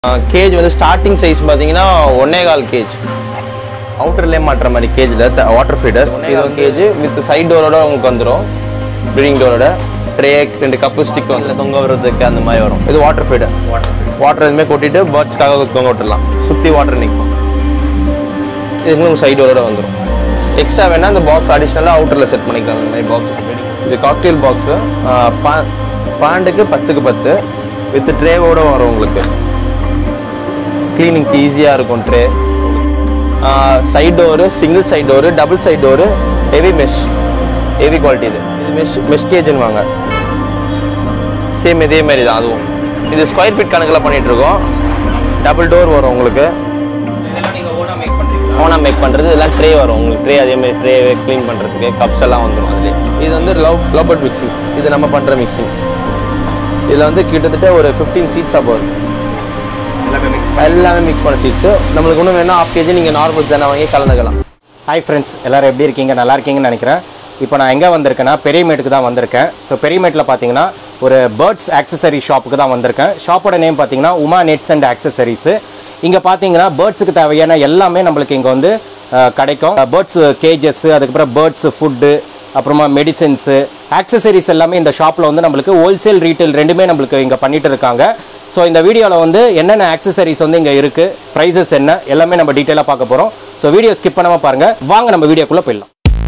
Gauge வந்து starting size பார்த்தீங்கன்னா ஒன்னே கால் கேஜ் அவுட்டர்லேயே மாட்டுற மாதிரி கேஜில் வாட்டர் ஃபீடர் இது ஒரு கேஜ் வித் சைட் டோரோட உங்களுக்கு வந்துடும் ப்ரீடிங் டோரோட ட்ரே ரெண்டு கப்பு ஸ்டிக் வந்து தொங்க விடுறதுக்கு அந்த மாதிரி வரும் இது வாட்டர் ஃபீடர் வாட்டர் எதுவுமே கொட்டிட்டு பேர்ட்ஸ்க்காக தொங்க விட்டுடலாம் சுற்றி வாட்டர் நிற்கும் இது உங்களுக்கு சைட் டோரோட வந்துடும் எக்ஸ்ட்ரா வேணால் அந்த பாக்ஸ் அடிஷ்னலாக அவுட்டரில் செட் பண்ணிக்கலாம் அந்த மாதிரி பாக்ஸ் இது காக்டெயில் பாக்ஸு பாண்டுக்கு பத்துக்கு பத்து வித் ட்ரேவோட வரும் உங்களுக்கு க்ளீனிங்க்கு ஈஸியாக இருக்கும் tray side door single side door double side door heavy mesh heavy quality இது இது மெஷ் மெஷ் கேஜ்னு வாங்க சேம் இதே மாதிரி தான் அதுவும் இது ஸ்கொயர் ஃபீட் கணக்கில் பண்ணிட்டு இருக்கோம் டபுள் டோர் வரும் உங்களுக்கு இதெல்லாம் நீங்க ஓனா மேக் பண்றீங்களா ஓனா மேக் பண்ணுறது இதெல்லாம் ட்ரே வரும் உங்களுக்கு ட்ரே அதே மாதிரி ட்ரே க்ளீன் பண்ணுறதுக்கு கப்ஸ் எல்லாம் வந்துடும் அதுலேயே இது வந்து லவ் லவ்பர்ட் மிக்சிங் இது நம்ம பண்ணுற மிக்சிங் இதில் வந்து கிட்டத்தட்ட ஒரு ஃபிஃப்டீன் சீட்ஸாக போகுது எல்லாமே மிக்ஸ் எல்லாமே மிக்ஸ் பண்ண சீட்ஸு நம்மளுக்கு இன்னும் வேணா ஆஃப் கேஜி நீங்கள் நார்மல் தானே வாங்கி கலந்துக்கலாம் ஹாய் ஃப்ரெண்ட்ஸ் எல்லாரும் எப்படி இருக்கீங்க நல்லா இருக்கீங்கன்னு நினைக்கிறேன் இப்போ நான் எங்கே வந்திருக்கேன்னா பெரியமேட்டுக்கு தான் வந்திருக்கேன் ஸோ பெரியமேட்டில் பார்த்தீங்கன்னா ஒரு பேர்ட்ஸ் ஆக்சசரி ஷாப்புக்கு தான் வந்திருக்கேன் ஷாப்போட நேம் பார்த்தீங்கன்னா உமா நெட்ஸ் அண்ட் ஆக்சசரிஸு இங்கே பார்த்தீங்கன்னா பேர்ட்ஸுக்கு தேவையான எல்லாமே நம்மளுக்கு இங்கே வந்து அஹ், கிடைக்கும் பேர்ட்ஸ் கேஜஸ் அதுக்கப்புறம் பேர்ட்ஸ் ஃபுட்டு அப்புறமா மெடிசின்ஸு ஆக்சசரிஸ் எல்லாமே இந்த ஷாப்பில் வந்து நம்மளுக்கு ஹோல்சேல் ரீட்டைல் ரெண்டுமே நம்மளுக்கு இங்கே பண்ணிட்டு இருக்காங்க ஸோ இந்த வீடியோவில் வந்து என்னென்ன ஆக்சசரிஸ் வந்து இங்கே இருக்குது ப்ரைஸஸ் என்ன எல்லாமே நம்ம டீட்டெயிலாக பார்க்க போகிறோம் ஸோ வீடியோ ஸ்கிப் பண்ணாமல் பாருங்கள் வாங்க நம்ம வீடியோக்குள்ளே போயிடலாம்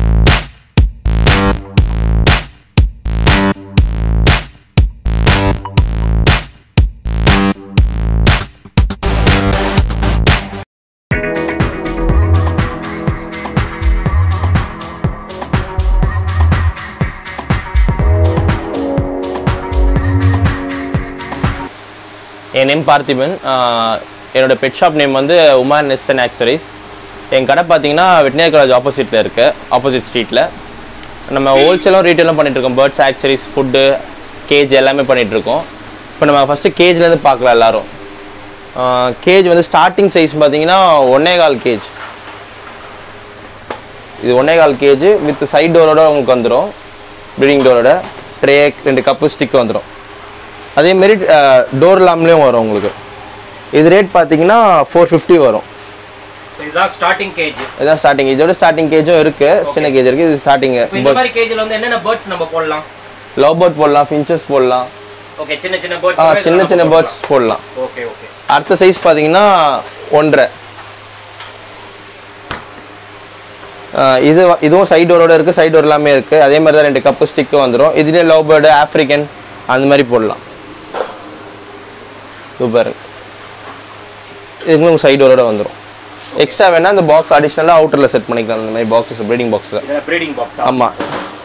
என் நேம் பார்த்திபன் ஆஹ் என்னோட பெட் ஷாப் நேம் வந்து உமார் நெஸ்ட் அண்ட் ஆக்சரிஸ் என் கடை பார்த்தீங்கன்னா வெட்டினரி காலேஜ் ஆப்போசிட்டில் இருக்கு ஆப்போசிட் ஸ்ட்ரீட்டில் நம்ம ஹோல்சேலும் ரீட்டெயிலும் பண்ணிட்டு இருக்கோம் பேர்ட்ஸ் ஆக்சரிஸ் ஃபுட்டு கேஜ் எல்லாமே பண்ணிட்டு இருக்கோம் இப்போ நம்ம ஃபஸ்ட்டு கேஜ்லேருந்து பார்க்கலாம் எல்லாரும் கேஜ் வந்து ஸ்டார்டிங் சைஸ் பார்த்தீங்கன்னா ஒன்னே கால் கேஜ் இது ஒன்னே கால் கேஜ் வித் சைட் டோரோட உங்களுக்கு வந்துடும் ப்ரீடிங் டோரோட ட்ரே ரெண்டு கப்பு ஸ்டிக் வந்துடும் அதே மாதிரி டோர் லாம்லேயும் வரும் உங்களுக்கு இது ரேட் பார்த்தீங்கன்னா ஃபோர் ஃபிஃப்டி வரும் இதுதான் ஸ்டார்டிங் கேஜ் இதுதான் ஸ்டார்டிங் இதோட ஸ்டார்டிங் கேஜும் இருக்கு சின்ன கேஜ் இருக்கு இது ஸ்டார்டிங் இப்போ இந்த மாதிரி கேஜ்ல வந்து என்னென்ன பேர்ட்ஸ் நம்ம போடலாம் லவ் பேர்ட் போடலாம் ஃபின்ச்சஸ் போடலாம் ஓகே சின்ன சின்ன ஆ, பேர்ட்ஸ் சின்ன சின்ன பேர்ட்ஸ் போடலாம் ஓகே ஓகே அடுத்த சைஸ் பார்த்தீங்கன்னா ஒன்றரை ஆ, இது வ- இதுவும் சைட் டோரோட இருக்கு சைட் டோர் எல்லாமே இருக்கு அதே மாதிரி தான் ரெண்டு கப்பு ஸ்டிக்கு வந்துடும் இதுலேயே லவ் பேர்டு ஆப்ரிக்கன் அந்த மாதிரி போடலாம் சூப்பர் இதுங்களும் சைட் டோரோட வந்துடும் எக்ஸ்ட்ரா வேணா இந்த பாக்ஸ் அடிஷ்னலாக அவுட்டரில் செட் பண்ணிக்கலாம் அந்த மாதிரி பாக்ஸஸ் ப்ரீடிங் பாக்ஸில் இதெல்லாம் ப்ரீடிங் பாக்ஸ் ஆமாம்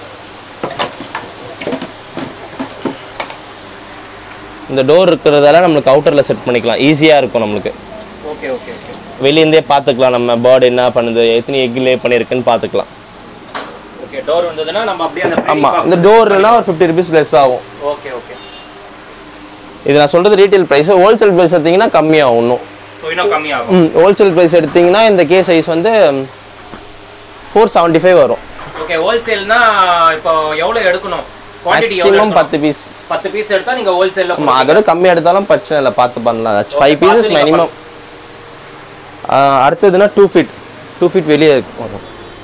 இந்த டோர் இருக்கிறதால நம்மளுக்கு அவுட்டரில் செட் பண்ணிக்கலாம் ஈஸியாக இருக்கும் நம்மளுக்கு ஓகே ஓகே ஓகே வெளியேந்தே பார்த்துக்கலாம் நம்ம பேர்டு என்ன பண்ணுது எத்தனை எக் லே பண்ணியிருக்குன்னு பார்த்துக்கலாம் ஓகே டோர் வந்ததுன்னா நம்ம அப்படியே அந்த ப்ரீடிங் ஆமாம் இந்த டோர்லாம் ஒரு ஃபிஃப்டி ருபீஸ் லெஸ் ஆகும் ஓகே ஓகே இது நான் சொல்கிறது ரீட்டைல் ப்ரைஸ் ஹோல்சேல் ப்ரைஸ் எடுத்தீங்கன்னா கம்மியாகும் இன்னும் ஸோ இன்னும் கம்மியாகும் ம் ஹோல்சேல் ப்ரைஸ் எடுத்தீங்கன்னா இந்த கே சைஸ் வந்து ஃபோர் செவன்ட்டி ஃபைவ் வரும் ஓகே ஹோல்சேல்னா இப்போ எவ்வளவு எடுக்கணும் குவாண்டிட்டி எவ்வளவு மேக்ஸிமம் எடுக்கணும்? பத்து பீஸ் பத்து பீஸ் எடுத்தா நீங்க ஹோல்சேல்ல ஆமாம் அதோட கம்மி எடுத்தாலும் பிரச்சனை இல்லை பார்த்து பண்ணலாம் ஃபைவ் பார்த்து பீசஸ் நீங்க மினிமம் அடுத்ததுன்னா டூ ஃபீட் டூ ஃபீட் வெளியே இருக்கு வரும்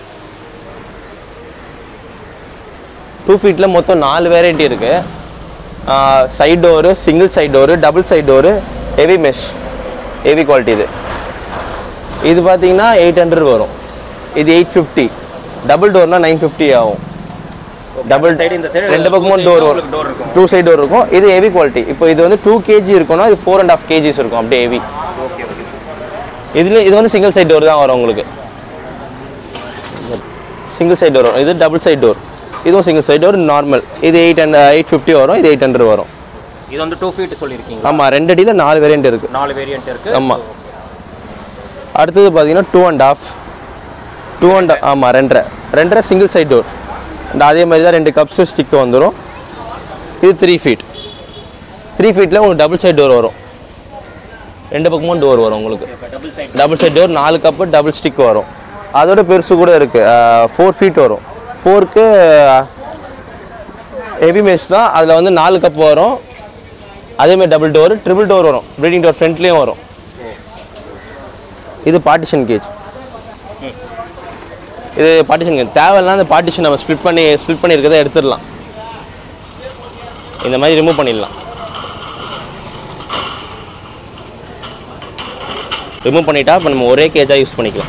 டூ ஃபீட்டில் மொத்தம் நாலு வெரைட்டி இருக்கு side door single side door double side door heavy mesh heavy quality இது இது பார்த்தீங்கன்னா எயிட் ஹண்ட்ரட் வரும் இது எயிட் ஃபிஃப்டி டபுள் டோர்னா நைன் ஃபிஃப்டி ஆகும் டபுள் சைடு இந்த சைடு ரெண்டு பக்கமும் டோர் வரும் டோர் இருக்கும் டூ சைடு டோர் இருக்கும் இது ஹெவி குவாலிட்டி இப்போ இது வந்து டூ கேஜி இருக்கும்னா இது ஃபோர் அண்ட் ஆஃப் கேஜிஸ் இருக்கும் அப்படியே ஹெவி ஓகே ஓகே இதுல இது வந்து சிங்கிள் சைடு டோர் தான் வரும் உங்களுக்கு சிங்கிள் சைடு டோர் இது டபுள் சைடு டோர் இதுவும் சிங்கிள் சைடு டோர் நார்மல் இது எயிட் ஹண்ட் எயிட் ஃபிஃப்டி வரும் இது எயிட் ஹண்ட்ரட் வரும் இது வந்து டூ ஃபீட் சொல்லியிருக்கீங்க ஆமாம் ரெண்டு அடியில் நாலு வேரியன்ட் இருக்கு நாலு வேரியன்ட் இருக்கு ஆமா. அடுத்தது பார்த்தீங்கன்னா two and half two and ஆமாம் ரெண்டரை ரெண்டரை சிங்கிள் சைடு டோர் அதே மாதிரி தான் ரெண்டு கப்ஸு ஸ்டிக்கு வந்துடும் இது த்ரீ ஃபீட் த்ரீ ஃபீட்டில் உங்களுக்கு டபுள் சைடு டோர் வரும் ரெண்டு பக்கமும் டோர் வரும் உங்களுக்கு double side double side door நாலு கப்பு டபுள் ஸ்டிக் வரும் அதோட பெருசு கூட இருக்கு ஃபோர் ஃபீட் வரும் ஃபோருக்கு ஹெவி மெஷ் தான் அதில் வந்து நாலு கப் வரும் அதேமாதிரி டபுள் டோர் ட்ரிபிள் டோர் வரும் ப்ரீடிங் டோர் ஃப்ரண்ட்லேயும் வரும் இது பார்ட்டிஷன் கேஜ் இது பார்ட்டிஷன் கேஜ் தேவையில்லாம் அந்த பார்ட்டிஷன் நம்ம ஸ்ப்ளிட் பண்ணி ஸ்ப்ளிட் பண்ணியிருக்கதை எடுத்துடலாம் இந்த மாதிரி ரிமூவ் பண்ணிடலாம் ரிமூவ் பண்ணிட்டா இப்போ நம்ம ஒரே கேஜாக யூஸ் பண்ணிக்கலாம்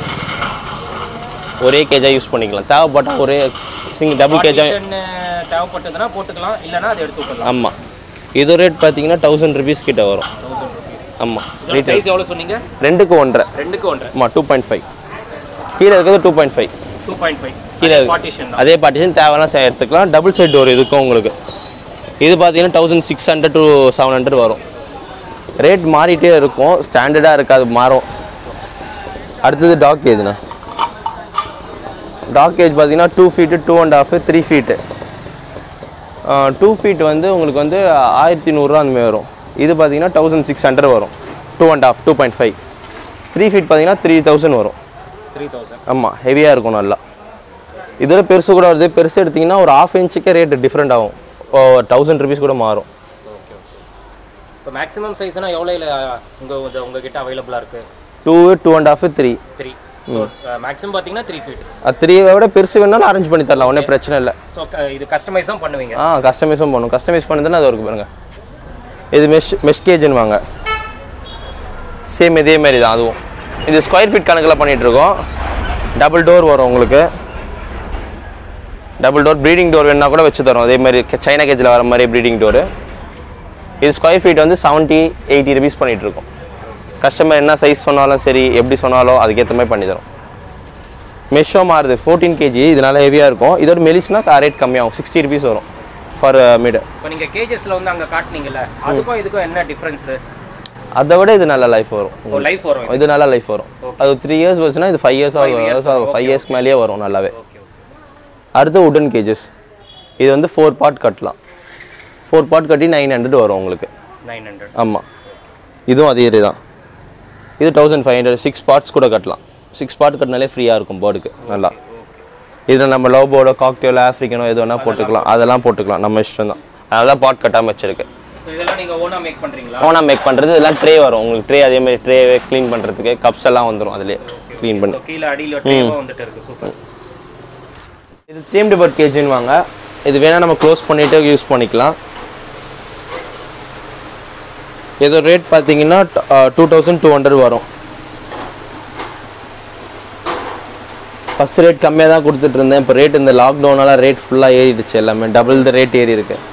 ஒரே கேஜாக யூஸ் பண்ணிக்கலாம் தேவைப்பட்டால் ஒரே சிங்கிள் டபுள் கேஜாக Partition, தேவைப்பட்டதுன்னா போட்டுக்கலாம் இல்லைன்னா அதை எடுத்து விட்டுலாம் ஆமாம் இது ரேட் பார்த்தீங்கன்னா தௌசண்ட் ருபீஸ் கிட்ட வரும் தௌசண்ட் ருபீஸ் ஆமாம் சைஸ் எவ்வளோ சொன்னீங்க ரெண்டுக்கு ஒன்றரை ரெண்டுக்கு ஒன்றரை ஆமாம் டூ பாயிண்ட் ஃபைவ் கீழே இருக்கிறது two point five two point five கீழே இருக்கு. பார்ட்டிஷன் தான் அதே பார்ட்டிஷன் தேவையான சே- எடுத்துக்கலாம் டபுள் சைட் டோர் இதுக்கும் உங்களுக்கு இது பார்த்தீங்கன்னா thousand six hundred to seven hundred வரும் ரேட் மாறிட்டே இருக்கும் ஸ்டாண்டர்டாக இருக்காது மாறும் அடுத்தது டாக் கேஜ்ண்ணா டாக் கேஜ் பார்த்தீங்கன்னா two feet two and half three feet two feet வந்து உங்களுக்கு வந்து ஆயிரத்தி நூறுரூவா அந்த மாதிரி வரும் இது பார்த்தீங்கன்னா தௌசண்ட் சிக்ஸ் ஹண்ட்ரட் வரும் two and half two point five three feet பார்த்தீங்கன்னா த்ரீ தௌசண்ட் வரும் த்ரீ தௌசண்ட் ஆமாம் ஹெவியாக இருக்கும் நல்லா இதில் பெருசு கூட வருது பெருசு எடுத்திங்கன்னா ஒரு ஆஃப் இன்ச்சுக்கே ரேட் டிஃப்ரெண்ட் ஆகும் தௌசண்ட் ருபீஸ் கூட மாறும் ஓகே ஓகே இப்போ மேக்ஸிமம் சைஸ்னா எவ்வளோ உங்கள் உங்ககிட்ட அவைலபிளாக இருக்குது two two and half three three so maximum பார்த்தீங்கன்னா த்ரீ ஃபீட் த்ரீயை விட பெருசு வேணாலும் அரேஞ்ச் பண்ணி தரலாம் ஒன்றும் பிரச்சனை இல்லை ஸோ இது கஸ்டமைஸும் பண்ணுவீங்க ஆ கஸ்டமைஸும் பண்ணும் கஸ்டமைஸ் பண்ணதுன்னா அது இருக்கு பாருங்க இது மெஷ் மெஷ் கேஜ்னு வாங்க சேம் இதே மாதிரி தான் அதுவும் இது ஸ்கொயர் ஃபீட் கணக்கில் பண்ணிட்டு இருக்கோம் டபுள் டோர் வரும் உங்களுக்கு டபுள் டோர் ப்ரீடிங் டோர் வேணா கூட வச்சு தரோம் அதே மாதிரி கே- சைனா கேஜில் வர மாதிரி ப்ரீடிங் டோரு இது ஸ்கொயர் ஃபீட் வந்து செவன்ட்டி எயிட்டி ருபீஸ் பண்ணிட்டு இருக்கோம் கஸ்டமர் என்ன சைஸ் சொன்னாலும் சரி எப்படி சொன்னாலும் அதுக்கேற்ற மாதிரி பண்ணி தரோம் மெஷ்ஷோ மாறுது ஃபோர்டீன் கேஜி இதனால ஹெவியாக இருக்கும் இதோட மெலிஸ்னா ரேட் கம்மியாகும் சிக்ஸ்டி ருபீஸ் வரும் ஃபார் மிட் இப்போ நீங்கள் கேஜஸில் வந்து அங்கே காட்டுனீங்கல்ல அதுக்கும் இதுக்கும் என்ன டிஃப்ரென்ஸு அதை விட இது நல்ல லைஃப் வரும் ஓ லைஃப் வரும் இது நல்ல லைஃப் வரும் அது த்ரீ இயர்ஸ் வருச்சுன்னா இது ஃபைவ் இயர்ஸ் ஆகும் ஃபைவ் இயர்ஸ்க்கு மேலேயே வரும் நல்லாவே ஓகே ஓகே அடுத்து உடன் கேஜஸ் இது வந்து ஃபோர் பார்ட் கட்டலாம் ஃபோர் பார்ட் கட்டி நைன் ஹண்ட்ரட் வரும் உங்களுக்கு நைன் ஹண்ட்ரட் ஆமாம் இதுவும் அதே தான் இது thousand five hundred six parts கூட கட்டலாம் சிக்ஸ் பார்ட் கட்டினாலே ஃப்ரீயாக இருக்கும் பேர்டுக்கு நல்லா இதில் நம்ம லவ் போர்டோ காக்டேல் ஆஃப்ரிக்கனோ எது வேணால் போட்டுக்கலாம் அதெல்லாம் போட்டுக்கலாம் நம்ம இஷ்டம் தான் அதனால தான் பார்ட் கட்டாமல் வச்சிருக்கு இதெல்லாம் நீங்கள் ஓனாக மேக் பண்ணுறீங்களா ஓனா மேக் பண்ணுறது இதெல்லாம் ட்ரே வரும் உங்களுக்கு ட்ரே அதே மாதிரி ட்ரே க்ளீன் பண்ணுறதுக்கு கப்ஸ் எல்லாம் வந்துடும் அதிலே க்ளீன் பண்ணி ஸோ கீழே அடியில் டேவாக வந்துட்டு இருக்கு சூப்பர் இது தேம்டு பர்ட் கேஜின்னு வாங்க இது வேணால் நம்ம க்ளோஸ் பண்ணிவிட்டு யூஸ் பண்ணிக்கலாம் இதோ ரேட் பார்த்தீங்கன்னா டூ தௌசண்ட் டூ ஹண்ட்ரட் வரும் ஃபஸ்ட் ரேட் கம்மியாக தான் கொடுத்துட்டு இருந்தேன் இப்போ ரேட் இந்த லாக்டவுனால ரேட் ஃபுல்லாக ஏறிடுச்சு எல்லாமே டபுள் த ரேட் ஏறி இருக்கு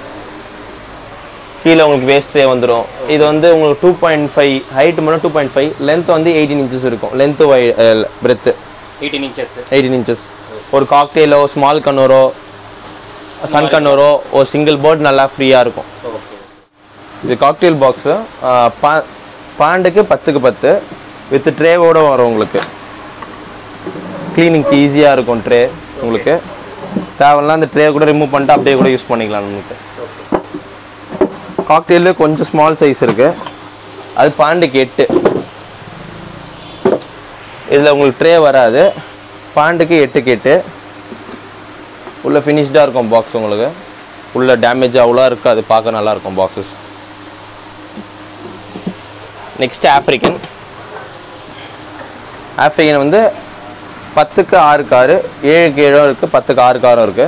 கீழே உங்களுக்கு வேஸ்ட் ட்ரே வந்துடும் இது வந்து உங்களுக்கு டூ பாயிண்ட் ஃபைவ் ஹைட் மட்டும் டூ பாயிண்ட் ஃபைவ் லென்த் வந்து எயிட்டீன் இன்ச்சஸ் இருக்கும் length by breadth eighteen inches eighteen inches ஒரு காக்டெயிலோ ஸ்மால் கண்ணூரோ சன் கண்ணூரோ ஒரு சிங்கிள் போர்ட் நல்லா ஃப்ரீயாக இருக்கும் ஓகே இது காக்டெயில் பாக்ஸு பாண்டுக்கு பத்துக்கு பத்து வித் ட்ரேவோட வரும் உங்களுக்கு க்ளீனிங்க்கு ஈஸியாக இருக்கும் ட்ரே உங்களுக்கு தேவையில்லாம் அந்த ட்ரே கூட ரிமூவ் பண்ணிட்டு அப்படியே கூட யூஸ் பண்ணிக்கலாம் நமக்கு காக்டெயிலு கொஞ்சம் ஸ்மால் சைஸ் இருக்கு அது பாண்டுக்கு எட்டு இதில் உங்களுக்கு ட்ரே வராது பாண்டுக்கு எட்டுக்கு எட்டு உள்ள ஃபினிஷ்டாக இருக்கும் பாக்ஸ் உங்களுக்கு உள்ள டேமேஜ் அவ்வளோ இருக்காது பார்க்க நல்லா இருக்கும் பாக்ஸஸ் நெக்ஸ்ட் ஆஃப்ரிக்கன் ஆஃப்ரிக்கன் வந்து பத்துக்கு ஆறு காரு ஏழுக்கு ஏழும் இருக்குது பத்துக்கு ஆறு காரும் இருக்குது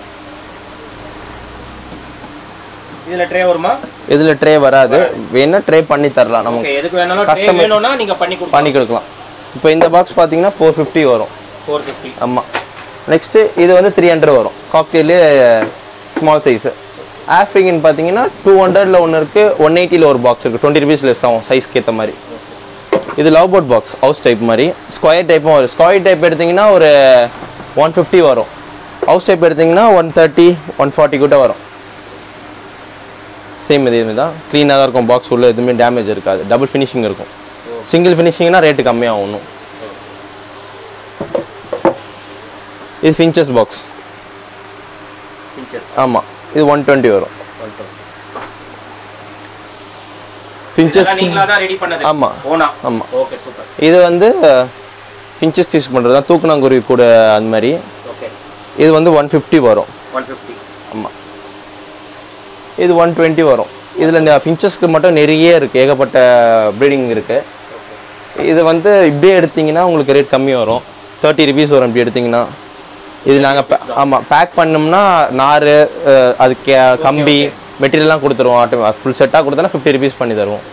இதில் ட்ரே வருமா இதில் ட்ரே வராது வேணா ட்ரே பண்ணி தரலாம் நமக்கு ஓகே எதுக்கு வேணாலும் ட்ரே Customer- வேணும்னா நீங்கள் பண்ணி கொடுப்போம் பண்ணி கொடுக்கலாம் இப்போ இந்த பாக்ஸ் பார்த்தீங்கன்னா ஃபோர் ஃபிஃப்டி வரும் ஃபோர் ஃபிஃப்டி ஆமாம் நெக்ஸ்ட்டு இது வந்து த்ரீ ஹண்ட்ரட் வரும் காக்டெயிலே ஸ்மால் சைஸு ஆஃப்ரிக்கன் பார்த்தீங்கன்னா டூ ஹண்ட்ரடில் ஒன்று இருக்குது ஒன் எயிட்டியில் ஒரு பாக்ஸ் இருக்குது டுவெண்ட்டி ருபீஸ் லெஸ் ஆகும் சைஸ்க்கு ஏற்ற மாதிரி இது love bird box house type மாதிரி ஸ்கொயர் டைப்பும் வரும் ஸ்கொயர் டைப் எடுத்திங்கன்னா ஒரு ஒன் ஃபிஃப்டி வரும் ஹவுஸ் டைப் எடுத்திங்கன்னா ஒன் தேர்ட்டி ஒன் ஃபார்ட்டி கிட்ட வரும் சேம் இதே மாதிரி தான் க்ளீனாக தான் இருக்கும் பாக்ஸ் உள்ள எதுவுமே டேமேஜ் இருக்காது டபுள் ஃபினிஷிங் இருக்கும் சிங்கிள் ஃபினிஷிங்னா ரேட்டு கம்மியாகும் இன்னும் இது ஃபின்ச்சஸ் பாக்ஸ் இன்ச்சஸ் ஆமாம் இது ஒன் டுவெண்ட்டி வரும் ஃபின்ச்சஸ் நீங்களாக தான் ரெடி பண்ணது ஆமா. ஓனா ஆமா. ஓகே சூப்பர் இது வந்து ஃபின்ச்சஸ் யூஸ் பண்ணுறது தான் தூக்குனாங்குருவி கூட அந்த மாதிரி ஓகே இது வந்து ஒன் ஃபிஃப்டி வரும் ஒன் ஃபிஃப்டி ஆமாம் இது ஒன் டுவெண்ட்டி வரும் இதில் ஃபின்ச்சஸ்க்கு மட்டும் நிறைய இருக்குது ஏகப்பட்ட ப்ரீடிங் இருக்குது இது வந்து இப்படியே எடுத்தீங்கன்னா உங்களுக்கு ரேட் கம்மி வரும் தேர்ட்டி ருபீஸ் வரும் இப்படி எடுத்தீங்கன்னா இது நாங்கள் ஆமாம் பேக் பண்ணோம்னா நார் அஹ், அது கே கம்பி மெட்டீரியல்லாம் கொடுத்துருவோம் ஆட்டோ ஃபுல் செட்டாக கொடுத்தா ஃபிஃப்டி ருபீஸ் பண்ணி தருவோம்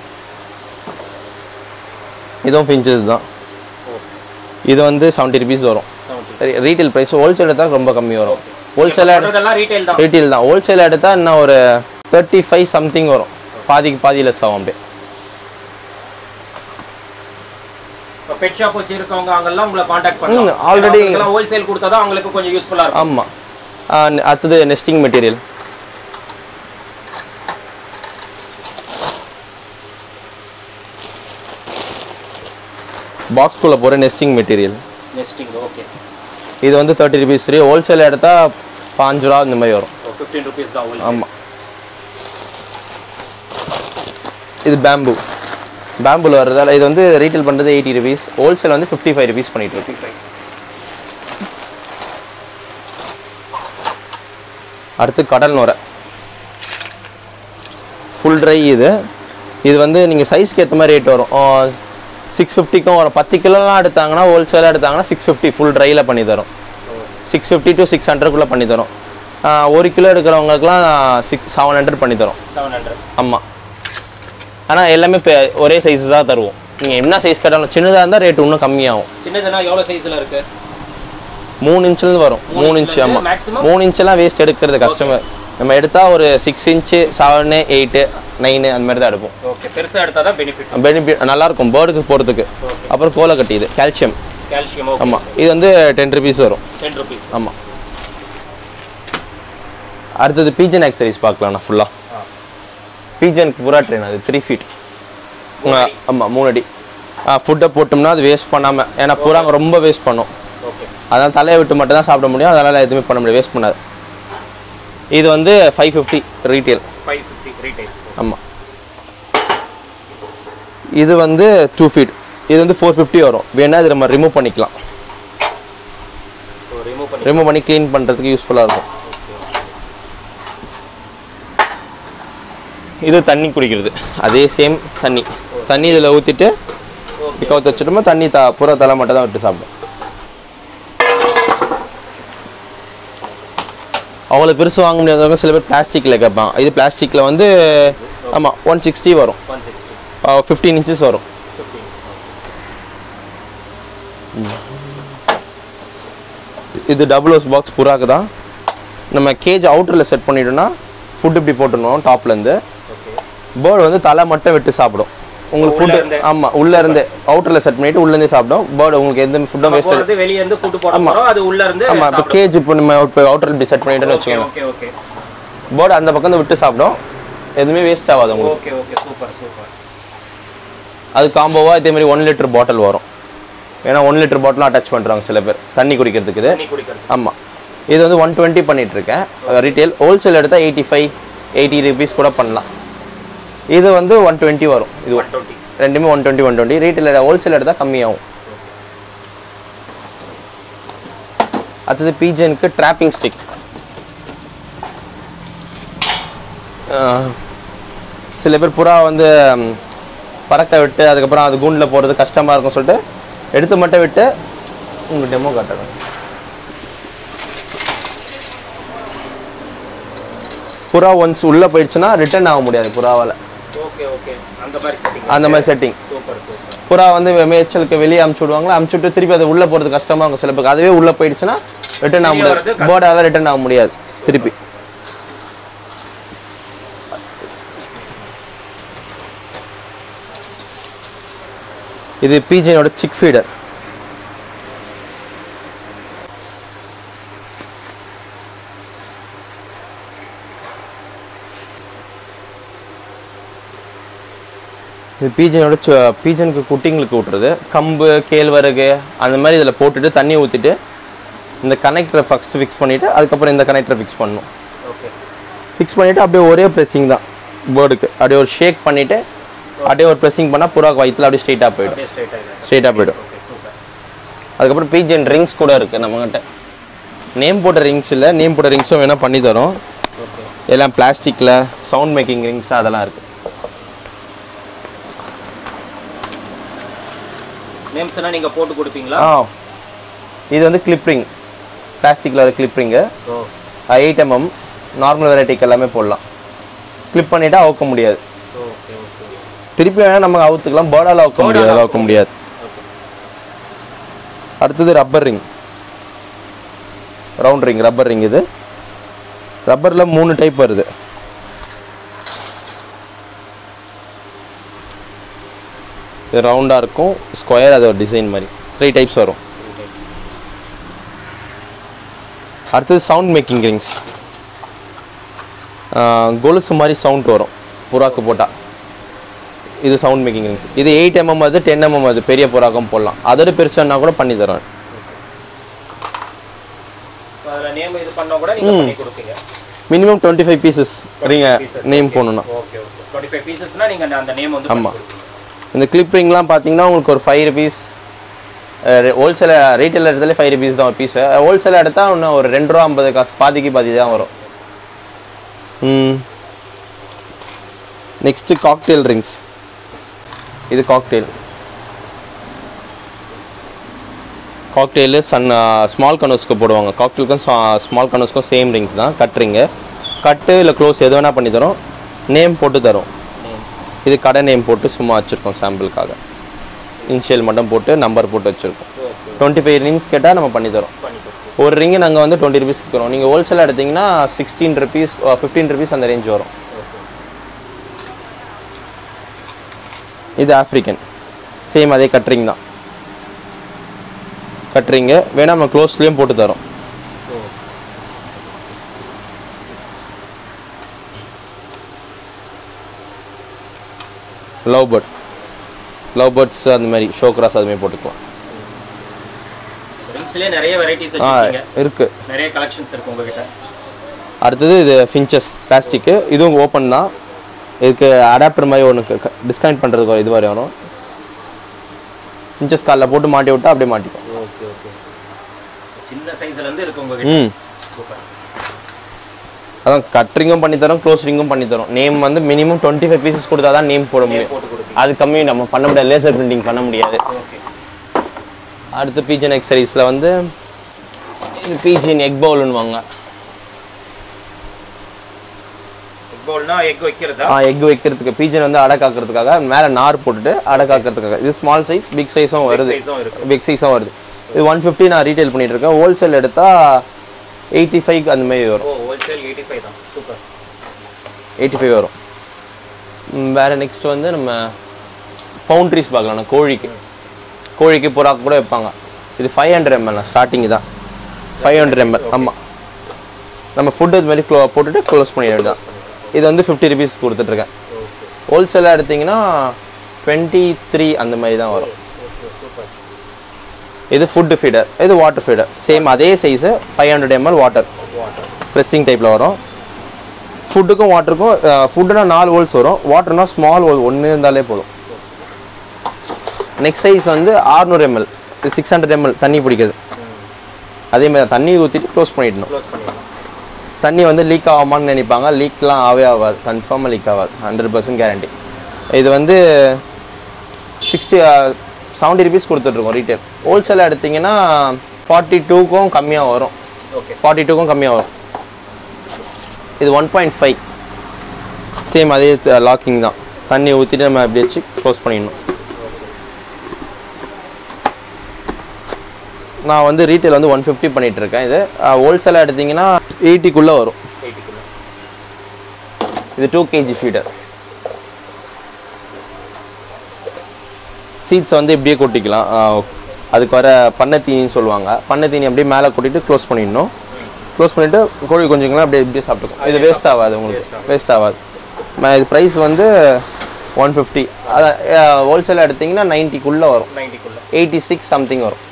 இதுவும் ஃபின்ச்சஸ் தான் இது வந்து செவன்ட்டி ருபீஸ் வரும் ரீட்டைல் ப்ரைஸ் ஹோல்சேல் எடுத்தால் ரொம்ப கம்மி வரும் ஹோல்சேலாக சொல்றதெல்லாம் ரீட்டைல் தான் ரீட்டைல் தான் ஹோல்சேல் எடுத்தால் இன்னும் ஒரு தேர்ட்டி ஃபைவ் சம்திங் வரும் பாதிக்கு பாதி லெஸ் ஆகும் அப்படியே இப்போ பெட் ஷாப் வச்சிருக்கவங்க அங்கெல்லாம் உங்களை காண்டாக்ட் பண்ணலாம் already- ஹோல்சேல் கொடுத்தா தான் அவங்களுக்கு கொஞ்சம் யூஸ்ஃபுல்லா இருக்கும் ஆமாம் அடுத்தது நெஸ்டிங் மெட்டீரியல் பாக்ஸ்குள்ளே போகிற நெஸ்டிங் மெட்டீரியல் நெஸ்டிங் ஓகே இது வந்து தேர்ட்டி ருபீஸ் ஃப்ரீ ஹோல்சேல் எடுத்தால் பாஞ்சு ரூபா இந்த மாதிரி வரும் ஃபிஃப்டீன் ருபீஸ் தான் wholesale. ஆமாம் இது பேம்பு பேம்புல வர்றதால இது வந்து ரீட்டைல் பண்ணுறது எயிட்டி ருபீஸ் ஹோல்சேல் வந்து ஃபிஃப்டி ஃபைவ் ருபீஸ் பண்ணிட்டு இருக்கு அடுத்து கடல் நுரை ஃபுல் ட்ரை இது இது வந்து நீங்கள் சைஸ்க்கு ஏற்ற மாதிரி ரேட் வரும் சிக்ஸ் ஃபிஃப்டிக்கும் வரும் பத்து கிலோலாம் எடுத்தாங்கன்னா ஹோல்சேலாக எடுத்தாங்கன்னா சிக்ஸ் ஃபிஃப்டி ஃபுல் ட்ரையில் பண்ணி தரும் சிக்ஸ் ஃபிஃப்டி டு சிக்ஸ் ஹண்ட்ரட்குள்ளே பண்ணி தரும் ஆஹ் ஒரு கிலோ எடுக்கிறவங்களுக்குலாம் சிக்ஸ் செவன் ஹண்ட்ரட் பண்ணி தரும் செவன் ஹண்ட்ரட் ஆமாம் ஆனால் எல்லாமே இப்போ ஒரே சைஸ் தான் தருவோம் நீங்கள் என்ன சைஸ் கேட்டாலும் சின்னதாக இருந்தால் ரேட் இன்னும் கம்மியாகும் சின்னதுனா எவ்வளவு சைஸ்ல இருக்கு மூணு இன்ச்சில் வரும் மூணு இன்ச் inch ஆமாம் maximum? மூணு இன்ச்செல்லாம் வேஸ்ட் எடுக்கிறது கஸ்டமர் நம்ம எடுத்தால் ஒரு six inch seven eight nine அந்த மாதிரி தான் எடுப்போம் ஓகே பெருசா எடுத்தா தான் பெனிஃபிட் பெனிஃபிட் நல்லாயிருக்கும் பேர்டுக்கு போகிறதுக்கு அப்புறம் கோலை கட்டி இது கால்சியம் கால்சியம் ஓகே ஆமாம் இது வந்து டென் ருபீஸ் வரும் டென் ருபீஸ் ஆமாம் அடுத்தது பீஜன் ஆக்சரிஸ் பார்க்கலாம்ண்ணா ஃபுல்லாக பீஜனுக்கு புறா ட்ரெயின் அது த்ரீ ஃபீட் ஆமாம் மூணு அடி ஃபுட்டை போட்டோம்னா அது வேஸ்ட் பண்ணாமல் ஏன்னா புறாங்க ரொம்ப வேஸ்ட் பண்ணும் ஓகே அதனால் தலையை விட்டு மட்டும் தான் சாப்பிட முடியும் அதனால் எதுவுமே பண்ண முடியாது வேஸ்ட் பண்ணாது இது வந்து five fifty retail five fifty retail ஆமாம் இது வந்து டூ ஃபீட் இது வந்து ஃபோர் ஃபிஃப்டி வரும் வேணா இது நம்ம ரிமூவ் பண்ணிக்கலாம் ரிமூவ் பண்ணி ரிமூவ் பண்ணி க்ளீன் பண்ணுறதுக்கு யூஸ்ஃபுல்லாக இருக்கும் இது தண்ணி குடிக்கிறது அதே சேம் தண்ணி தண்ணி இதில் ஊற்றிட்டு கவுத்து வச்சுட்டோமா தண்ணி த புறா தலை மட்டும் தான் விட்டு சாப்பிடும் அவ்வளோ பெருசு வாங்க முடியாதவங்க சில பேர் பிளாஸ்டிக்கில் கேட்பாங்க இது பிளாஸ்டிக்கில் வந்து ஆமாம் ஒன் சிக்ஸ்டி வரும் ஒன் சிக்ஸ்டி ஃபிஃப்டீன் இன்ச்சஸ் வரும் ஃபிஃப்டீன் இது டபுள் ஹவுஸ் பாக்ஸ் புறாக்கு தான் நம்ம கேஜ் அவுட்டரில் செட் பண்ணிட்டோம்னா ஃபுட் இப்படி போட்டுருணும் டாப்லேருந்து ஓகே பேர்டு வந்து தலை மட்டும் விட்டு சாப்பிடும் உங்களுக்கு உள்ள ஃபுட்டு இருந்தே? ஆமாம் உள்ளே இருந்து அவுட்டரில் செட் பண்ணிட்டு உள்ளேருந்தே சாப்பிடும் பேர்டு உங்களுக்கு எந்த ஃபுட்டும் வேஸ்ட் போறது வெளிய இருந்து ஃபுட் போட போறோம் அது உள்ள இருந்து ஆமாம் இப்போ கேஜ் இப்போ நம்ம இப்போ அவுட்டரில் இப்படி செட் பண்ணிட்டோம்னு ஓகே வச்சுக்கோங்க ஓகே ஓகே பேர்டு அந்த பக்கம் இருந்து விட்டு சாப்பிடும் எதுவுமே வேஸ்ட் ஆகாது உங்களுக்கு ஓகே ஓகே சூப்பர் சூப்பர் அது காம்போவாக இதே மாதிரி ஒன் லிட்டர் பாட்டில் வரும் ஏன்னா ஒன் லிட்டர் பாட்டிலும் அட்டாச் பண்ணுறாங்க சில பேர் தண்ணி குடிக்கிறதுக்கு இது தண்ணி குடிக்கிறது ஆமாம் இது வந்து ஒன் டுவெண்ட்டி பண்ணிட்டு இருக்கேன் ரீட்டைல் ஹோல்சேல் எடுத்தால் எயிட்டி ஃபைவ் எயிட்டி ருபீஸ் கூட பண்ணலாம் இது வந்து ஒன் டுவெண்ட்டி வரும் இது ஒன் டுவெண்ட்டி ரெண்டுமே one twenty one twenty retail wholesale எடுத்தால் கம்மியாகும் அடுத்தது பீஜனுக்கு ட்ராப்பிங் ஸ்டிக் சில பேர் புறா வந்து ம், பறக்க விட்டு அதுக்கப்புறம் அது கூண்டில் போகிறது கஷ்டமாக இருக்கும் சொல்லிட்டு எடுத்து மட்டும் விட்டு உங்களுக்கு டெமோ காட்டுறேன் புறா ஒன்ஸ் உள்ளே போயிடுச்சுன்னா ரிட்டர்ன் ஆக முடியாது புறாவால் ஓகே ஓகே அந்த மாதிரி செட்டிங் அந்த மாதிரி செட்டிங் சூப்பர் சூப்பர் புறா வந்து மேய்ச்சலுக்கு வெளியே அமுச்சு விடுவாங்களா அமுச்சு விட்டு திருப்பி அது உள்ளே போகிறது கஷ்டமாக இருக்கும் சில பேருக்கு அதுவே உள்ளே போயிடுச்சுன்னா ரிட்டர்ன் ஆக வெளியே முடியாது வர்றது கஷ்டம். போர்டால் ரிட்டர்ன் ஆக முடியாது திருப்பி இது பீஜனோட சிக் ஃபீடர் இது பீஜனோட பீஜனுக்கு குட்டிங்களுக்கு விட்டுறது கம்பு கேழ்வரகு அந்த மாதிரி இதில் போட்டுட்டு தண்ணி ஊற்றிட்டு இந்த கனெக்டரை ஃபஸ்ட்டு ஃபிக்ஸ் பண்ணிவிட்டு அதுக்கப்புறம் இந்த கனெக்டரை ஃபிக்ஸ் பண்ணணும் ஓகே ஃபிக்ஸ் பண்ணிவிட்டு அப்படியே ஒரே ப்ரெஸ்ஸிங் தான் பேர்டுக்கு அப்படியே ஒரு ஷேக் பண்ணிவிட்டு அப்படியே ஒரு ப்ரெஸ்ஸிங் பண்ணால் புறாக்கு வயிற்றுல அப்படியே ஸ்ட்ரெயிட்டாக போயிடும் அப்படியே ஸ்ட்ரைட் ஆயிடும் ஸ்ட்ரெயிட்டாக போயிடும் ஓகே சூப்பர் அதுக்கப்புறம் பீஜன் ரிங்ஸ் கூட இருக்குது நம்மகிட்ட நேம் போட்ட ரிங்ஸ் இல்லை நேம் போட்ட ரிங்ஸும் வேணால் பண்ணி தரோம் ஓகே எல்லாம் பிளாஸ்டிக்கில் சவுண்ட் மேக்கிங் ரிங்ஸ் அதெல்லாம் இருக்குது நேம்ஸ்னா நீங்க போட்டு கொடுப்பீங்களா ஆ இது வந்து கிளிப் ரிங் பிளாஸ்டிக்கில் வர கிளிப் ரிங்கு ஓ எயிட் எம்எம் நார்மல் வெரைட்டிக்கு எல்லாமே போடலாம் கிளிப் பண்ணிட்டா அவுக்க முடியாது ஓகே ஓகே திருப்பி வேணால் நம்ம அவுத்துக்கலாம் பேர்டால் அவுக்க முடியாது அவுக்க முடியாது அடுத்தது rubber ring round ring rubber ring இது ரப்பரில் மூணு டைப் வருது இது ரவுண்டாக இருக்கும் ஸ்கொயர் அது ஒரு டிசைன் மாதிரி த்ரீ டைப்ஸ் வரும் அடுத்தது சவுண்ட் மேக்கிங் ரிங்ஸ் கொலுசு மாதிரி சவுண்ட் வரும் புறாக்கு போட்டால் இது சவுண்ட் மேக்கிங் ரிங்ஸ் இது எயிட் எம்எம் அது டென் எம்எம் அது பெரிய புறாக்கம் போடலாம் அதோட பெருசுன்னா கூட பண்ணி தரோம் அதுல நேம் இது பண்ணா கூட நீங்க பண்ணி கொடுப்பீங்க மினிமம் டுவெண்ட்டி ஃபைவ் பீசஸ் நீங்கள் pieces, நேம் போடணும்னா ஓகே ஓகே டுவெண்ட்டி ஃபைவ் பீசஸ்னா நீங்க அந்த- அந்த நேம் வந்து ஆமா. இந்த கிளிப் ரிங்லாம் பார்த்தீங்கன்னா உங்களுக்கு ஒரு ஃபைவ் ருபீஸ் ஹோல்சேல் ரீட்டைல் இடத்துல ஃபைவ் ருபீஸ் தான் ஒரு பீஸ் ஹோல்சேல் எடுத்தால் இன்னும் ஒரு ரெண்டு ரூபா ஐம்பது காசு பாதிக்கு பாதி தான் வரும் நெக்ஸ்ட்டு காக்டெயில் ரிங்ஸ் இது காக்டெயில் காக்டெயிலு சன் ஸ்மால் கனோஸ்க்கு போடுவாங்க காக்டெயிலுக்கும் ஸ்மால் கனோஸ்க்கும் சேம் ரிங்ஸ் தான் கட் ரிங்கு கட்டு இல்லை க்ளோஸ் எது வேணால் பண்ணி தரோம் நேம் போட்டு தரோம் இது கடை நேம் போட்டு சும்மா வச்சுருக்கோம் சாம்பிளுக்காக இனிஷியல் மட்டும் போட்டு நம்பர் போட்டு வச்சுருக்கோம் டுவெண்ட்டி ஃபைவ் ரிங்ஸ் கேட்டால் நம்ம பண்ணி தரோம் ஒரு ரிங்கு நாங்கள் வந்து டுவெண்ட்டி ருபீஸ் விற்கிறோம் நீங்கள் ஹோல்சேல் எடுத்தீங்கன்னா சிக்ஸ்டீன் ருபீஸ் ஃபிஃப்டீன் ருபீஸ் அந்த ரேஞ்ச் வரும் இது ஆஃப்ரிக்கன் சேம் அதே கட்ரிங் தான் கட்ரிங்கு வேணா நம்ம க்ளோஸ்லேயும் போட்டு தரோம் லவ் பேர்ட் லவ் பேர்ட்ஸ் அந்த மாதிரி ஷோ கிராஸ் அது மாதிரி போட்டுக்கலாம் ரிங்ஸ்லயே நிறைய வெரைட்டிஸ் ஆ வச்சிருக்கீங்க இருக்கு நிறைய கலெக்ஷன்ஸ் இருக்கு உங்ககிட்ட அடுத்தது இது ஃபின்ச்சஸ் பிளாஸ்டிக்கு இதுவும் ஓப்பன் தான் இதுக்கு அடாப்டர் மாதிரி ஒன்று டிஸ்கனெக்ட் பண்ணுறதுக்கு ஒரு இது மாதிரி வரும் ஃபின்ச்சஸ் காலில் போட்டு மாட்டி விட்டா அப்படியே மாட்டிக்கும் ஓகே ஓகே சின்ன சைஸ்ல இருந்து இருக்கு உங்ககிட்ட ம் சூப்பர் அதான் கட்ரிங்கும் பண்ணி தரோம் க்ளோஸ் ரிங்கும் பண்ணி தரோம் நேம் வந்து மினிமம் டுவெண்ட்டி ஃபைவ் பீசஸ் கொடுத்தா தான் நேம் போட முடியும் போட்டு கொடுப்பீங்க அது கம்மி நம்ம பண்ண முடியாது லேசர் பிரிண்டிங் பண்ண முடியாது ஓகே அடுத்து பீஜன் எக்ஸசைஸில் வந்து பீஜின் எக் பவுல்னுவாங்க எக் பவுல்னா எக் வைக்கிறதா ஆ எக் வைக்கிறதுக்கு பீஜன் வந்து அடை காக்கிறதுக்காக மேலே நார் போட்டுட்டு அடை காக்கிறதுக்காக இது ஸ்மால் சைஸ் பிக் சைஸும் வருது சைஸும் இருக்கு பிக் சைஸும் வருது இது ஒன் ஃபிஃப்டி நான் ரீட்டைல் பண்ணிட்டு இருக்கேன் ஹோல்சேல் எடுத்தால் எயிட்டி ஃபைவ் அந்த மாதிரி வரும் ஓ ஹோல்சேல் எயிட்டி ஃபைவ் தான் சூப்பர் எயிட்டி ஃபைவ் வரும் ம், வேற நெக்ஸ்ட் வந்து நம்ம பவுண்ட்ரிஸ் பார்க்கலாம் நான் கோழிக்கு கோழிக்கு புறாக்கு கூட வைப்பாங்க இது ஃபைவ் ஹண்ட்ரட் எம்எல் ஸ்டார்டிங் தான் ஃபைவ் ஹண்ட்ரட் எம்எல் ஆமாம் நம்ம ஃபுட் இது மாதிரி க்ளோ போட்டுட்டு க்ளோஸ் பண்ணிட வேண்டியதான் இது வந்து ஃபிஃப்டி ருபீஸ் கொடுத்துட்ருக்கேன் ஹோல்சேலாக எடுத்தீங்கன்னா டுவெண்ட்டி த்ரீ அந்த மாதிரி தான் வரும் இது ஃபுட் ஃபீடர் இது வாட்டர் ஃபீடர் சேம் அதே size five hundred ML water pressing டைப்பில் வரும் ஃபுட்டுக்கும் வாட்டருக்கும் ஃபுட்டுனா நாலு ஹோல்ஸ் வரும் வாட்டர்னா ஸ்மால் ஹோல் ஒன்று இருந்தாலே போதும் நெக்ஸ்ட் சைஸ் வந்து 600 எம்எல் இது சிக்ஸ் ஹண்ட்ரட் எம்எல் தண்ணி பிடிக்குது அதே மாதிரி தான் தண்ணி ஊற்றிட்டு க்ளோஸ் பண்ணிடணும் க்ளோஸ் பண்ணிடலாம் தண்ணி வந்து லீக் ஆகாமான்னு நினைப்பாங்க லீக்லாம் ஆகவே ஆகாது கன்ஃபார்மாக லீக் ஆகாது ஹண்ட்ரட் பர்சன்ட் கேரண்டி இது வந்து சிக்ஸ்டி செவன்ட்டி ருபீஸ் கொடுத்துட்ருக்கோம் ரீட்டைல் ஹோல்சேலாக எடுத்தீங்கன்னா ஃபார்ட்டி டூக்கும் கம்மியாக வரும் ஓகே ஃபார்ட்டி டூக்கும் கம்மியாக வரும் இது ஒன் பாயிண்ட் ஃபைவ் சேம் அதே லாக்கிங் தான் தண்ணி ஊற்றிட்டு நம்ம அப்படி வச்சு க்ளோஸ் பண்ணிடணும் நான் வந்து ரீட்டைல் வந்து ஒன் ஃபிஃப்டி பண்ணிட்டு இருக்கேன் இது ஹோல்சேலாக எடுத்தீங்கன்னா எயிட்டிக்குள்ளே வரும் எயிட்டிக்குள்ள இது டூ கேஜி ஃபீடர் சீட்ஸ் வந்து இப்படியே கொட்டிக்கலாம் ஆஹ் அதுக்கு வர பண்ணை தீனின்னு சொல்லுவாங்க பண்ணை தீனி அப்படியே மேலே கொட்டிட்டு க்ளோஸ் பண்ணிடணும் க்ளோஸ் பண்ணிவிட்டு கோழி கொஞ்சங்களா அப்படியே இப்படியே சாப்பிட்டுக்கும் இது வேஸ்ட் ஆகாது உங்களுக்கு வேஸ்ட் ஆகாது ம- இது ப்ரைஸ் வந்து ஒன் ஃபிஃப்டி அதான் ஹோல்சேலாக எடுத்தீங்கன்னா நைன்ட்டிக்குள்ளே வரும் நைன்ட்டிக்குள்ள எயிட்டி சிக்ஸ் சம்திங் வரும்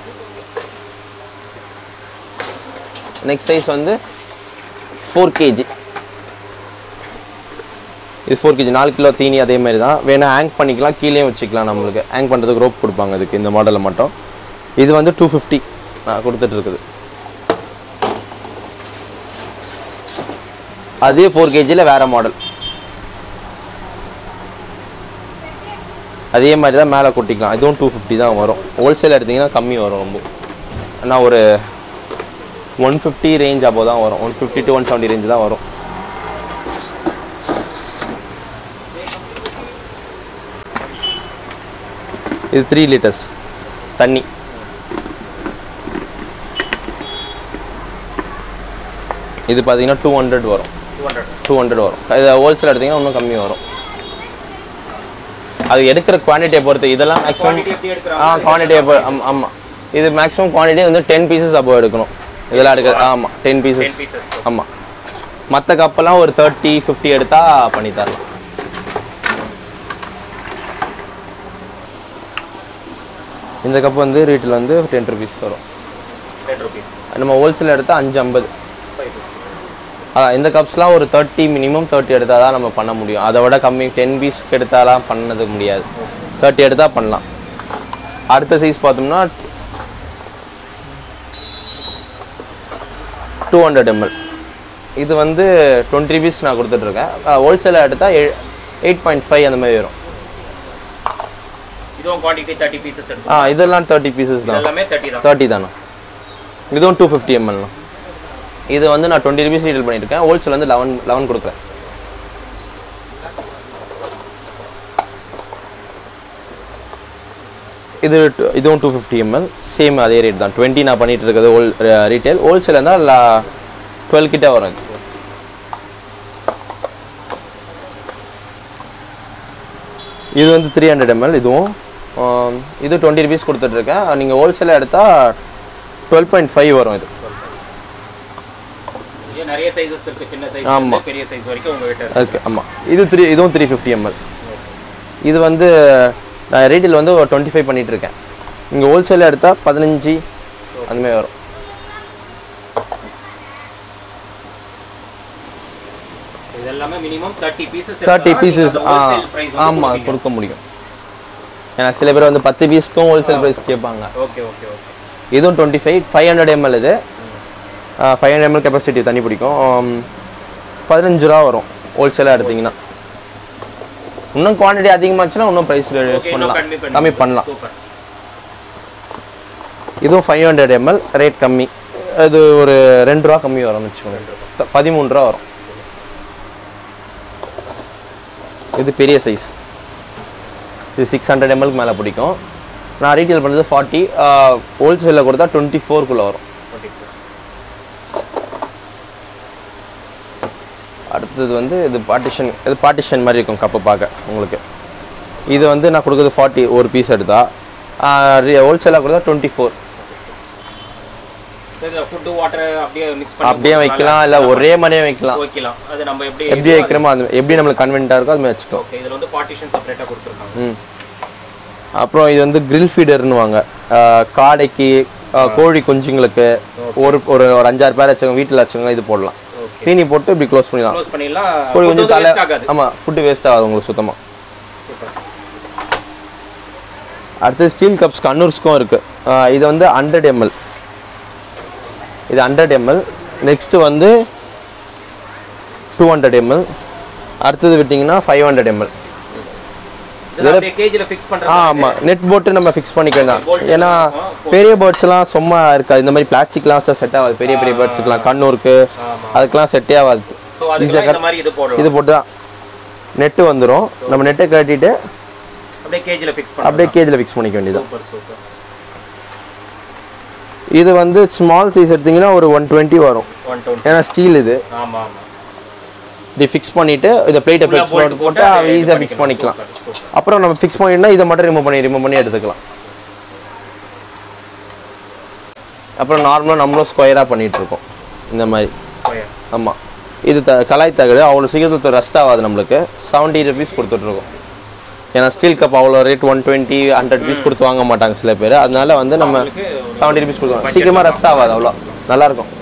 நெக்ஸ்ட் சைஸ் வந்து ஃபோர் கேஜி இது ஃபோர் கேஜி நாலு கிலோ தீனி அதே மாதிரி தான் வேணா ஹேங் பண்ணிக்கலாம் கீழேயும் வச்சுக்கலாம் நம்மளுக்கு ஹேங் பண்ணுறதுக்கு ரோப் கொடுப்பாங்க இதுக்கு இந்த மாடலில் மட்டும் இது வந்து டூ ஃபிஃப்டி நான் கொடுத்துட்டு இருக்குது அதே ஃபோர் கேஜியில் வேறு மாடல் அதே மாதிரி தான் மேலே கொட்டிக்கலாம் இதுவும் டூ ஃபிஃப்டி தான் வரும் ஹோல்சேல் எடுத்தீங்கன்னா கம்மி வரும் ரொம்ப ஆனால் ஒரு ஒன் ஃபிஃப்டி ரேஞ்ச் அப்போ தான் வரும் one fifty to one seventy range தான் வரும் இது த்ரீ லிட்டர்ஸ் தண்ணி இது பார்த்தீங்கன்னா டூ ஹண்ட்ரட் வரும் டூ ஹண்ட்ரட் டூ ஹண்ட்ரட் வரும் இது ஹோல்சேல் எடுத்தீங்கன்னா இன்னும் கம்மி வரும் அது எடுக்கிற குவான்டிட்டியை பொறுத்து இதெல்லாம் மேக்ஸிமம் குவான்டிட்டி எப்படி எடுக்கிறோம் ஆ குவான்டிட்டியை பொறு ஆமாம் ஆமாம் இது மேக்ஸிமம் குவான்டிட்டி வந்து டென் பீசஸ் அப்போ எடுக்கணும் இதெல்லாம் எடுக்க ஆமாம் டென் டென் பீசஸ் பீசஸ் ஆமாம் மற்ற கப்பெல்லாம் ஒரு தேர்ட்டி ஃபிஃப்டி எடுத்தா பண்ணி தரலாம் இந்த கப் வந்து ரீட்டில் வந்து டென் ருபீஸ் வரும் டென் ருபீஸ் நம்ம ஹோல்சேல் எடுத்தால் அஞ்சு ஐம்பது ஃபைவ் அதான் இந்த கப்ஸ்லாம் ஒரு தேர்ட்டி மினிமம் தேர்ட்டி எடுத்தால் தான் நம்ம பண்ண முடியும் அதை விட கம்மி டென் பீஸ்க்கு எடுத்தாலாம் பண்ணது முடியாது தேர்ட்டி எடுத்தால் பண்ணலாம் அடுத்த சைஸ் பார்த்தோம்னா டூ ஹண்ட்ரட் எம்எல் இது வந்து டுவெண்ட்டி பீஸ் நான் கொடுத்துட்ருக்கேன் ஹோல்சேலாக எடுத்தால் எயிட் பாயிண்ட் ஃபைவ் அந்த மாதிரி வரும் இதுவும் குவான்டிட்டி தேர்ட்டி பீசஸ் ஆ எடுக்கும் இதெல்லாம் தேர்ட்டி பீசஸ் தான் எல்லாமே தேர்ட்டி தான் தேர்ட்டி தானே இதுவும் டூ ஃபிஃப்டி எம்எல் இது வந்து நான் டுவெண்ட்டி ருபீஸ் ரீட்டெயில் பண்ணியிருக்கேன் ஹோல்சேல் வந்து லெவன் லெவன் கொடுக்குறேன் இது டு- இதுவும் டூ ஃபிஃப்டி எம்எல் சேம் அதே ரேட் தான் டுவெண்ட்டி நான் பண்ணிட்டு இருக்கிறது ஹோல் ரீட்டைல் ஹோல்சேல் இருந்தால் டுவெல் கிட்ட வரும் இது. இது வந்து த்ரீ ஹண்ட்ரட் எம்எல் இதுவும் ஆம், இது டுவெண்ட்டி ருபீஸ் கொடுத்துட்ருக்கேன் நீங்கள் ஹோல்சேலாக எடுத்தால் டுவெல் பாயிண்ட் ஃபைவ் வரும் இது இது நிறைய சைஸஸ் இருக்கு சின்ன சைஸ் ஆமா. பெரிய சைஸ் வரைக்கும் உங்ககிட்ட இருக்கு ஓகே ஆமாம் இது த்ரீ இதுவும் த்ரீ ஃபிஃப்டி எம்எல் இது வந்து நான் ரீட்டில் வந்து ஒரு டுவெண்ட்டி ஃபைவ் பண்ணிட்டு இருக்கேன் இங்கே ஹோல்சேலில் எடுத்தால் பதினஞ்சு அந்த மாதிரி வரும் இது எல்லாமே minimum thirty pieces thirty pieces ஆ பிரைஸ் ஆமாம் கொடுக்க முடியும் ஏன்னா சில பேர் வந்து பத்து பீஸ்க்கும் ஹோல்சேல் ப்ரைஸ் கேட்பாங்க ஓகே ஓகே ஓகே இதுவும் twenty five five hundred ML இது ஃபைவ் ஹண்ட்ரட் எம்எல் கெப்பாசிட்டி தண்ணி பிடிக்கும் ஆம், பதினஞ்சு ரூபா வரும் ஹோல்சேலாக எடுத்தீங்கன்னா இன்னும் குவான்டிட்டி அதிகமாச்சுன்னா இன்னும் ப்ரைஸ் ரெடியூஸ் ஓகே இன்னும் பண்ணலாம் கம்மி கம்மி பண்ணலாம் சூப்பர் இதுவும் ஃபைவ் ஹண்ட்ரட் எம்எல் ரேட் கம்மி அது ஒரு ரெண்டு ரூபா கம்மி வரும்னு வச்சுக்கோங்க த- பதிமூணு ரூபா வரும் இது பெரிய சைஸ் இது சிக்ஸ் ஹண்ட்ரட் எம்எல்க்கு மேலே பிடிக்கும் நான் ரீட்டெயில் பண்ணுறது ஃபார்ட்டி ஹோல்சேலில் கொடுத்தா டுவெண்ட்டி ஃபோர்க்குள்ளே வரும் அடுத்தது வந்து இது பார்ட்டிஷன் இது பார்ட்டிஷன் மாதிரி இருக்கும் கப்பு பார்க்க உங்களுக்கு இது வந்து நான் கொடுக்குறது ஃபார்ட்டி ஒரு பீஸ் எடுத்தா ஹோல்சேலாக கொடுத்தா டுவெண்ட்டி ஃபோர் ஃபுட் வாட்டர் அப்படியே மிக்ஸ் பண்ணி அப்படியே வைக்கலாம் இல்லை ஒரே மாதிரியே வைக்கலாம் வைக்கலாம் அது நம்ம எப்படி எப்படி வைக்கிறோமோ அது எப்படி நம்மளுக்கு கன்வென்ட்டாக இருக்கோ அது மாதிரி வச்சுக்கோ ஓகே இதுல வந்து பார்ட்டிஷன் செப்பரேட்டா கொடுத்துருக்காங்க ம் அப்புறம் இது வந்து கிரில் ஃபீடர்னுவாங்க காடைக்கு ஆஹ் கோழி குஞ்சுங்களுக்கு ஒரு ஒரு ஒரு அஞ்சாறு பேர் வச்சவங்க வீட்டில் வச்சவங்க இது போடலாம் ஓகே தீனி போட்டு இப்படி க்ளோஸ் பண்ணிடலாம் க்ளோஸ் பண்ணிடலாம் கோழி food குஞ்சு வந்து தலை waste ஆகாது ஆமாம் ஃபுட்டு வேஸ்ட் ஆகாது உங்களுக்கு சுத்தமாக சூப்பர் அடுத்து ஸ்டீல் கப்ஸ் கண்ணூர்ஸ்க்கும் இருக்குது இது வந்து ஹண்ட்ரட் எம்எல் இது ஹண்ட்ரட் எம்எல் நெக்ஸ்ட்டு வந்து டூ ஹண்ட்ரட் எம்எல் அடுத்தது விட்டிங்கன்னா ஃபைவ் ஹண்ட்ரட் எம்எல் இதெல்லாம் அப்படியே கேஜில ஃபிக்ஸ் ஆ பண்றது ஆமாம் நெட் போட்டு நம்ம ஃபிக்ஸ் பண்ணிக்கலாம் bolt ஏன்னா இருக்கும். பெரிய பேர்ட்ஸ்லாம் சும்மா இருக்காது இந்த மாதிரி பிளாஸ்டிக்லாம் வச்சா செட் ஆகாது பெரிய பெரிய பேர்ட்ஸுக்குலாம் கண்ணூருக்கு அதுக்கெல்லாம் செட்டே ஆகாது ஸோ அதுக்கு இந்த மாதிரி இது போடுறோம் இது போட்டு தான் நெட்டு வந்துடும் நம்ம நெட்டை கட்டிட்டு அப்படியே கேஜில ஃபிக்ஸ் பண்ணுறோம் அப்படியே கேஜில் ஃபிக்ஸ் பண்ணிக்க வேண்டியது சூப்பர் சூப்பர் இது வந்து ஸ்மால் சைஸ் எடுத்தீங்கன்னா ஒரு ஒன் டுவெண்ட்டி வரும் ஒன் டுவெண்ட்டி ஏன்னா ஸ்டீல் இது ஆமா ஆமா இப்படி ஃபிக்ஸ் பண்ணிட்டு இதை பிளேட்டை உள்ள ஃபிக்ஸ் bolt போட்டு போட்டு போட்டு அதை இது ஈஸியாக ஃபிக்ஸ் பண்ணிக்கலாம் சூப்பர் சூப்பர் அப்புறம் நம்ம ஃபிக்ஸ் பண்ணிட்டோம்னா இதை மட்டும் ரிமூவ் பண்ணி ரிமூவ் பண்ணி எடுத்துக்கலாம் அப்புறம் நார்மலாக நம்மளும் ஸ்கொயராக பண்ணிட்டு இருக்கோம் இந்த மாதிரி ஸ்கொயர் ஆமாம் இது த கலாய் தகடு அவ்வளோ சீக்கிரத்தில் ரஸ்ட் ஆகாது நம்மளுக்கு செவன்ட்டி ருபீஸ் கொடுத்துட்ருக்கோம் ஏன்னா ஸ்டீல் கப் அவ்வளோ rate one twenty hundred piece கொடுத்து வாங்க மாட்டாங்க சில பேர் அதனால வந்து நம்ம அவங்களுக்கு ஒரு செவன்ட்டி ருபீஸ் கொடுத்துருவோம் சீக்கிரமாக ரஸ்ட் ஆகாது அவ்வளோ நல்லாயிருக்கும்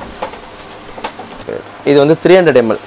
இது வந்து த்ரீ ஹண்ட்ரட் எம்எல்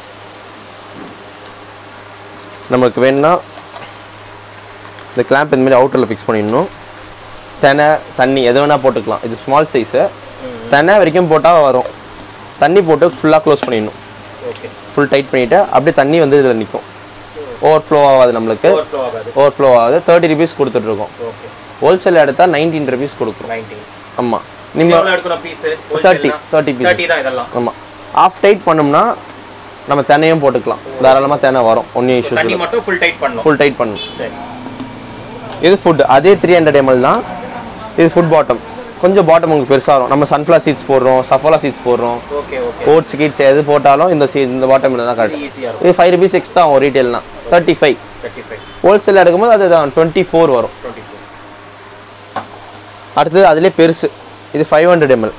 நம்மளுக்கு வேணும்னா இந்த கிளாம்ப் இந்த மாதிரி அவுட்டரில் ஃபிக்ஸ் பண்ணிடணும் தெனை தண்ணி எது வேணால் போட்டுக்கலாம் இது ஸ்மால் சைஸு தெனை வரைக்கும் போட்டால் வரும் தண்ணி போட்டு ஃபுல்லாக க்ளோஸ் பண்ணிடணும் ஓகே ஃபுல் டைட் பண்ணிவிட்டு அப்படியே தண்ணி வந்து இதில் நிற்கும் ஓவர் ஃப்ளோ ஆகாது நம்மளுக்கு ஓவர் ஃப்ளோ ஆகாது ஓவர் ஃப்ளோ ஆகாது தேர்ட்டி ருபீஸ் கொடுத்துட்ருக்கோம் ஓகே ஹோல்சேல் எடுத்தால் நைன்டீன் ருபீஸ் கொடுக்குறோம் நைன்டீன் ஆமாம் நீங்கள் எவ்வளோ எடுக்கணும் piece thirty thirty piece thirty தான் இதெல்லாம் ஆமாம் ஆஃப் டைட் பண்ணோம்னா நம்ம தென்னையும் போட்டுக்கலாம் தாராளமாக தென்னை வரும் ஒன்றும் இஷ்யூஸ் தண்ணி மட்டும் ஃபுல் டைட் பண்ணணும் ஃபுல் டைட் பண்ணணும் சரி இது ஃபுட் அதே த்ரீ ஹண்ட்ரட் எம்எல் தான் இது ஃபுட் பாட்டம் கொஞ்சம் பாட்டம் உங்களுக்கு பெருசாக வரும் நம்ம சன்ஃப்ளவர் சீட்ஸ் போடுறோம் சஃபோலா சீட்ஸ் போடுறோம் ஓகே ஓகே ஓட்ஸ் கீட்ஸ் எது போட்டாலும் இந்த சீ இந்த பாட்டம் தான் கரெக்ட் ஈஸியாக இருக்கும் இது ஃபைவ் ருபீஸ் எக்ஸ்ட்ரா ஆகும் ரீட்டெயில்னா thirty five thirty five wholesale எடுக்கும்போது அது தான் டுவெண்ட்டி ஃபோர் வரும் டுவெண்ட்டி ஃபோர் அடுத்தது அதிலே பெருசு இது ஃபைவ் ஹண்ட்ரட் எம்எல்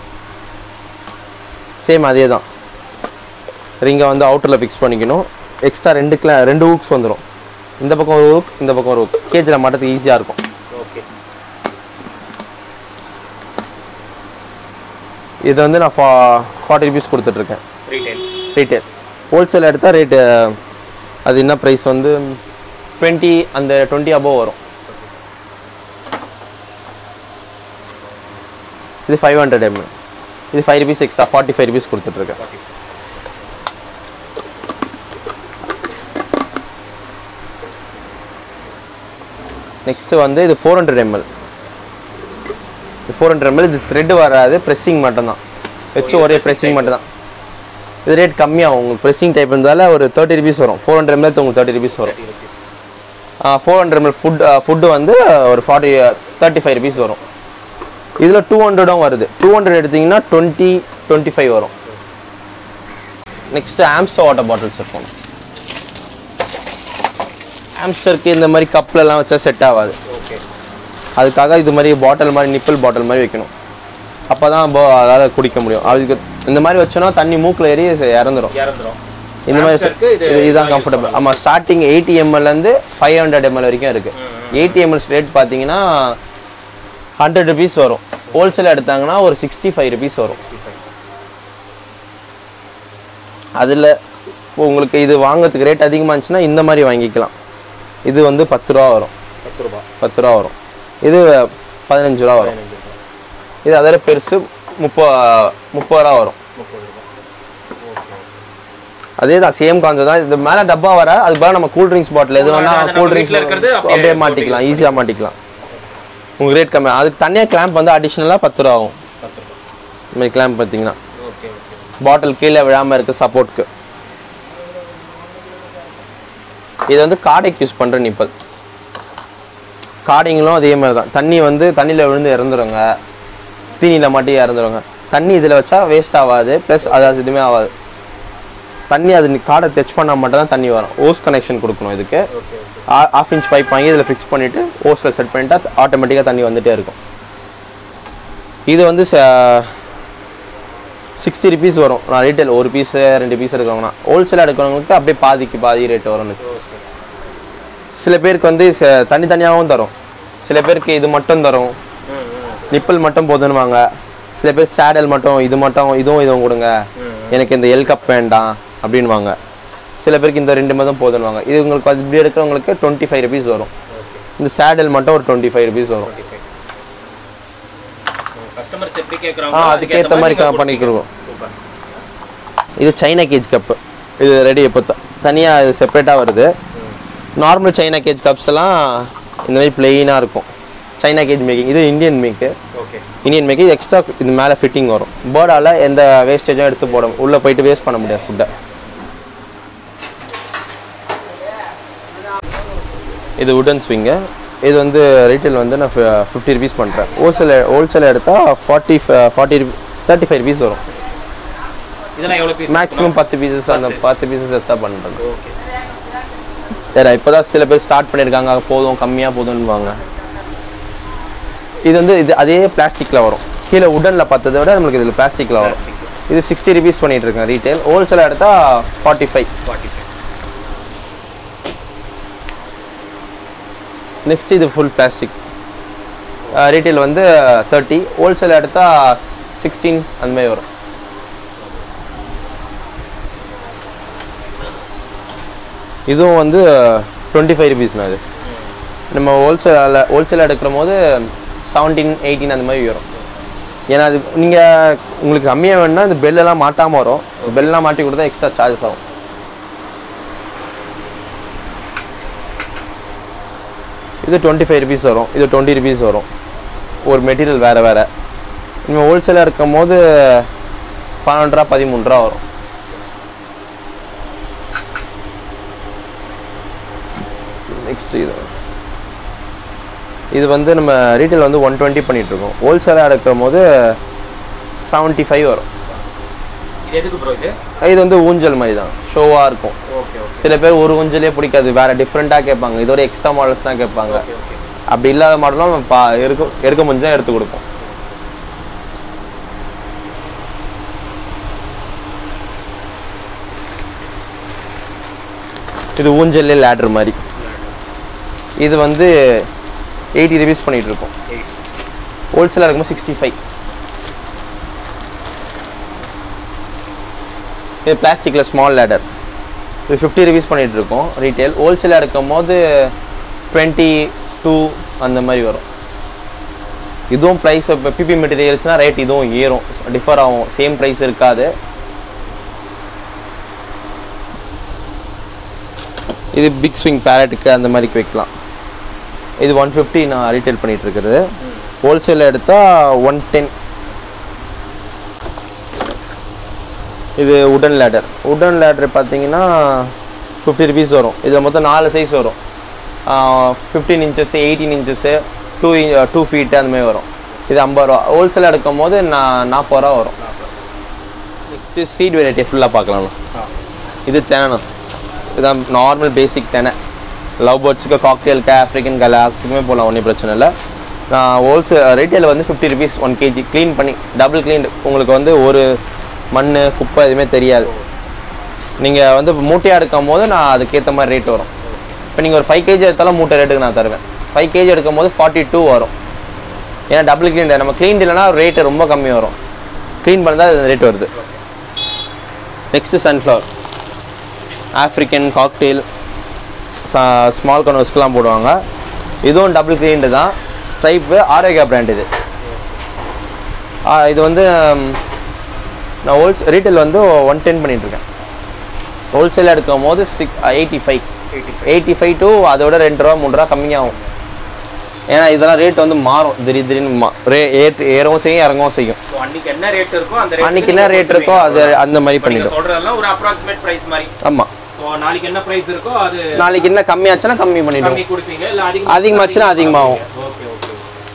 சேம் அதே தான் ரிங்கை வந்து அவுட்டரில் ஃபிக்ஸ் பண்ணிக்கணும் எக்ஸ்ட்ரா ரெண்டு கிளா ரெண்டு ஹூக்ஸ் வந்துடும் இந்த பக்கம் ஒரு ஹூக் இந்த பக்கம் ஒரு ஹூக் கேஜில் மாட்டத்துக்கு ஈஸியாக இருக்கும் ஓகே இது வந்து நான் ஃபா ஃபார்ட்டி ருபீஸ் கொடுத்துட்ருக்கேன் ரீட்டைல் ரீட்டெயில் ஹோல்சேல் எடுத்தால் ரேட்டு அது என்ன ப்ரைஸ் வந்து டுவெண்ட்டி அந்த டுவெண்ட்டி அபோவ் வரும் இது ஃபைவ் ஹண்ட்ரட் எம்எல் இது five rupees extra forty five rupees கொடுத்துட்ருக்கேன் நெக்ஸ்ட்டு வந்து இது ஃபோர் ஹண்ட்ரட் எம்எல் இது ஃபோர் ஹண்ட்ரட் எம்எல் இது த்ரெட் வராது ப்ரெஸ்ஸிங் மட்டும்தான் வச்சு ஒரே ப்ரெஸ்ஸிங் மட்டும்தான் இது ரேட் கம்மியாகும் உங்களுக்கு ப்ரெஸ்ஸிங் டைப் இருந்தால ஒரு தேர்ட்டி ருபீஸ் வரும் ஃபோர் ஹண்ட்ரட் எம்எல் உங்களுக்கு தேர்ட்டி ருபீஸ் வரும் thirty rupees four hundred ML food food வந்து ஒரு ஃபார்ட்டி தேர்ட்டி ஃபைவ் ருபீஸ் வரும் இதில் டூ ஹண்ட்ரடும் வருது டூ ஹண்ட்ரட் எடுத்தீங்கன்னா டுவெண்ட்டி டுவெண்ட்டி ஃபைவ் வரும் நெக்ஸ்ட்டு ஆம்ஸ்டர் வாட்டர் பாட்டில்ஸ் இருக்கும் ஆம்ஸ்டருக்கு இந்த மாதிரி கப்லலாம் வச்சா செட் ஆகாது ஓகே அதுக்காக இது மாதிரி பாட்டில் மாதிரி நிப்பிள் பாட்டில் மாதிரி வைக்கணும் அப்போ தான் அதால் குடிக்க முடியும் அதுக்கு இந்த மாதிரி வச்சோன்னா தண்ணி மூக்கில் ஏறி இறந்துரும் இறந்துரும் இந்த மாதிரி Hamster-க்கு இது இது- இதுதான் use கம்ஃபர்டபுள் ஆமாம் ஸ்டார்டிங் எயிட்டி எம்எல்லேருந்து ஃபைவ் ஹண்ட்ரட் எம்எல் வரைக்கும் இருக்குது எயிட்டி எம்எல் ரேட் பார்த்தீங்கன்னா ஹண்ட்ரட் ருபீஸ் வரும் ஹோல்சேல் எடுத்தாங்கன்னா ஒரு சிக்ஸ்டி ஃபைவ் ருபீஸ் வரும் அதில் உங்களுக்கு இது வாங்குறதுக்கு ரேட் அதிகமாக இருந்துச்சுன்னா இந்த மாதிரி வாங்கிக்கலாம் இது வந்து பத்து ரூபா வரும் பத்து ரூபா பத்து ரூபா வரும் இது பதினஞ்சு ரூபா வரும் பதினஞ்சு ரூபா இது அதோட பெருசு முப்பது முப்பது ரூபா வரும் முப்பது ரூபா அதே தான் சேம் கான்செப்ட் தான் இது மேலே டப்பா வர அது பதிலா நம்ம கூல் ட்ரிங்க்ஸ் பாட்டில் எது வேணா அது நம்ம கூல் ட்ரிங்க்ஸ் வீட்ல இருக்கிறது அப்படியே அப்படியே மாட்டிக்கலாம் ஈஸியாக மாட்டிக்கலாம் உங்கள் ரேட் கம்மி அதுக்கு தனியாக கிளாம்ப் வந்து அடிஷ்னலாக பத்து ரூபா ஆகும் பத்து ரூபா இந்த மாதிரி கிளாம்ப் பார்த்தீங்கன்னா ஓகே ஓகே பாட்டில் கீழே விழாமல் இருக்குது சப்போர்ட்க்கு இது வந்து காடைக்கு யூஸ் பண்ணுற நிப்பல் காடைங்களும் அதே மாதிரி தான் தண்ணி வந்து தண்ணியில் விழுந்து இறந்துருங்க தீனியில் மாட்டி இறந்துருங்க தண்ணி இதில் வச்சா வேஸ்ட் ஆகாது ப்ளஸ் அது எதுவுமே ஆகாது தண்ணி அது நீ காடை டச் பண்ணால் மட்டும் தான் தண்ணி வரும் ஓஸ் கனெக்ஷன் கொடுக்கணும் இதுக்கு okay okay half inch pipe வாங்கி இதில் ஃபிக்ஸ் பண்ணிவிட்டு ஓஸில் செட் பண்ணிட்டா ஆட்டோமேட்டிக்காக தண்ணி வந்துட்டே இருக்கும் இது வந்து சிக்ஸ்டி ருபீஸ் வரும் நான் ரீட்டைல் ஒரு பீஸ் ரெண்டு பீஸ் எடுக்கிறவங்கன்னா ஹோல்சேலாக எடுக்கிறவங்களுக்கு அப்படியே பாதிக்கு பாதி ரேட் வரும் எனக்கு ஓகே சில பேருக்கு வந்து ச- தனித்தனியாகவும் தரும் சில பேருக்கு இது மட்டும் தரும் ம் ம் நிப்பிள் மட்டும் போதுன்னுவாங்க சில பேர் சேடல் மட்டும் இது மட்டும் இதுவும் இதுவும் கொடுங்க எனக்கு இந்த எல் கப் வேண்டாம் அப்படின்வாங்க சில பேருக்கு இந்த ரெண்டு மட்டும் போதுன்னுவாங்க இது உங்களுக்கு அது இப்படி எடுக்கிறவங்களுக்கு டுவெண்ட்டி ஃபைவ் ருபீஸ் வரும் ஓகே இந்த சேடல் மட்டும் ஒரு டுவெண்ட்டி ஃபைவ் ருபீஸ் வரும் டுவெண்ட்டி ஃபைவ் கஸ்டமர்ஸ் எப்படி ஆ கேட்குறாங்க அதுக்கேற்ற மாதிரி க- பண்ணிக்கிடுவோம் சூப்பர் இது சைனா கேஜ் கப்பு இது ரெடி இப்போ தனியாக இது செப்பரேட்டாக வருது நார்மல் சைனா கேஜ் கப்ஸ் எல்லாம் இந்த மாதிரி பிளெயினாக இருக்கும் சைனா கேஜ் மேக்கிங் இது Indian make okay Indian make extra இது மேலே ஃபிட்டிங் வரும் பேர்டால் எந்த வேஸ்டேஜும் எடுத்து போட உள்ளே போயிட்டு வேஸ்ட் பண்ண முடியாது ஃபுட்டை இது உடன் ஸ்விங்கு இது வந்து ரீட்டைல் வந்து நான் ஃபிஃப்டி ருபீஸ் பண்ணுறேன் ஹோல்சேல் ஹோல்சேல் எடுத்தால் forty forty thirty five rupees வரும் இதெல்லாம் எவ்வளோ பீஸ் மேக்ஸிமம் பத்து பீசஸ் அந்த பத்து பீசஸ் எடுத்தா பண்ணுறது ஓகே வேற இப்போதான் சில பேர் ஸ்டார்ட் பண்ணியிருக்காங்க போதும் கம்மியாக போதும்னுவாங்க இது வந்து இது அதே பிளாஸ்டிக்கில் வரும் கீழே உடனில் பார்த்ததை விட நம்மளுக்கு இதில் பிளாஸ்டிக்கில் வரும் இது சிக்ஸ்டி ருபீஸ் பண்ணிட்டு இருக்கேன் ரீட்டைல் ஹோல்சேலாக எடுத்தால் forty five forty five next இது ஃபுல் பிளாஸ்டிக் ரீட்டைல் வந்து தேர்ட்டி ஹோல்சேல் எடுத்தால் சிக்ஸ்டீன் அந்த மாதிரி வரும் இதுவும் வந்து டுவெண்ட்டி ஃபைவ் ருபீஸ்ண்ணா இது நம்ம ஹோல்சேலில் ஹோல்சேல் எடுக்கிற போது செவன்டீன் எயிட்டீன் அந்த மாதிரி வரும் ஏன்னா அது நீங்கள் உங்களுக்கு கம்மியாக வேணும்னா இந்த பெல்லெல்லாம் மாட்டாமல் வரும் பெல்லாம் மாட்டி கொடுத்தா எக்ஸ்ட்ரா சார்ஜஸ் ஆகும் இது டுவெண்ட்டி ஃபைவ் ருபீஸ் வரும் இது டுவெண்ட்டி ருபீஸ் வரும் ஒரு மெட்டீரியல் வேறு வேறு நீங்கள் ஹோல்சேலாக இருக்கும் போது பன்னெண்டு ரூபா பதிமூணு ரூபா வரும் நெக்ஸ்ட் இது இது வந்து நம்ம ரீட்டைல் வந்து ஒன் டுவெண்ட்டி பண்ணிகிட்ருக்கோம் ஹோல்சேலாக எடுக்கும் போது செவன்ட்டி ஃபைவ் வரும் இது எதுக்கு ப்ரோ இது இது வந்து ஊஞ்சல் மாதிரி தான் ஷோவாக இருக்கும் ஓகே ஓகே சில பேர் ஒரு ஊஞ்சலே பிடிக்காது வேறு டிஃப்ரெண்ட்டாக கேட்பாங்க இதோட எக்ஸ்ட்ரா மாடல்ஸ் தான் கேட்பாங்க ஓகே ஓகே அப்படி இல்லாத மாடலும் நம்ம பா எடுக்க எடுக்க முடிஞ்சா எடுத்து கொடுப்போம் இது ஊஞ்சல்லே லேடர் மாதிரி இது வந்து எயிட்டி ருபீஸ் பண்ணிட்டு இருக்கோம் எயிட் ஹோல்சேலாக இருக்கும்போது சிக்ஸ்டி ஃபைவ் இது பிளாஸ்டிக்கில் ஸ்மால் லேடர் இது ஃபிஃப்டி ருபீஸ் பண்ணிட்டு இருக்கோம் ரீட்டைல் ஹோல்சேலாக இருக்கும் போது டுவெண்ட்டி டூ அந்த மாதிரி வரும் இதுவும் ப்ரைஸ் இப்போ பிபி மெட்டீரியல்ஸ்னால் ரேட் இதுவும் ஏறும் டிஃபர் ஆகும் சேம் ப்ரைஸ் இருக்காது இது பிக் ஸ்விங் பேலட்டுக்கு அந்த மாதிரிக்கு வைக்கலாம் இது ஒன் ஃபிஃப்டி நான் ரீட்டைல் பண்ணிட்டு இருக்கிறது ஹோல்சேலில் எடுத்தால் ஒன் டென் இது உடன் லேடர் உடன் லேடர் பார்த்தீங்கன்னா ஃபிஃப்டி ருபீஸ் வரும் இதில் மொத்தம் நாலு சைஸ் வரும் fifteen inches eighteen inches two two feet அந்த மாதிரி வரும் இது ஐம்பது ரூபா ஹோல்சேல் எடுக்கும் போது நான் நாற்பது ரூபா வரும் நெக்ஸ்ட்டு சீட் வெரைட்டி ஃபுல்லாக பார்க்கலாம் ஆ இது தெனை இதான் நார்மல் பேசிக் தெனை லவ் பேர்ட்ஸுக்கு காக்டெயிலுக்கு ஆஃப்ரிக்கன் கலாத்துக்குமே போகலாம் ஒன்றும் பிரச்சனை இல்லை நான் ஹோல்சேல் ரீட்டைல் வந்து fifty rupees one KG clean பண்ணி டபுள் க்ளீன் உங்களுக்கு வந்து ஒரு மண் குப்பை எதுவுமே தெரியாது நீங்கள் வந்து மூட்டையாக எடுக்கும் போது நான் அதுக்கேற்ற மாதிரி ரேட் வரும் இப்போ நீங்கள் ஒரு ஃபைவ் கேஜி எடுத்தாலும் மூட்டை ரேட்டுக்கு நான் தருவேன் ஃபைவ் கேஜி எடுக்கும் போது ஃபார்ட்டி டூ வரும் ஏன்னா டபுள் க்ளீன் நம்ம க்ளீன் இல்லைன்னா ரேட்டு ரொம்ப கம்மி வரும் க்ளீன் பண்ணால் ரேட் வருது next sunflower African cockatiel small கனோஸ்க்கெலாம் போடுவாங்க இதுவும் டபுள் க்ளீன்டு தான் ஸ்ட்ரைப்பு ஆரோக்கியா பிராண்ட் இது ஆ, இது வந்து ம், நான் ஹோல்ஸ் ரீட்டைல் வந்து ஒன் டென் பண்ணிகிட்ருக்கேன் ஹோல்சேல் எடுக்கும் போது சிக் eighty five eighty eighty five to அதோட ரெண்டு ரூபா மூணு ரூபா கம்மியாகும் ஏன்னா இதெல்லாம் ரேட் வந்து மாறும் திடீர் திடீர்னு மா ரே ஏற்று ஏறவும் செய்யும் இறங்கவும் செய்யும் ஸோ அன்னைக்கு என்ன ரேட் இருக்கோ அந்த rate அன்னைக்கு க்கு என்ன நீங்க ரேட் இருக்கோ அது போட்டுருவீங்க. அந்த மாதிரி இப்ப நீங்க பண்ணிடும் சொல்றதெல்லாம் ஒரு அப்ராக்சிமேட் பிரைஸ் மாதிரி ஆமாம் ஸோ நாளைக்கு என்ன பிரைஸ் இருக்கோ அது நாளைக்கு என்ன கம்மியாச்சுன்னா கம்மி பண்ணிடும் கம்மி கொடுப்பீங்க இல்ல அதிகமா அதிகமாச்சுன்னா அதிகமாகும். ஓகே ஓகே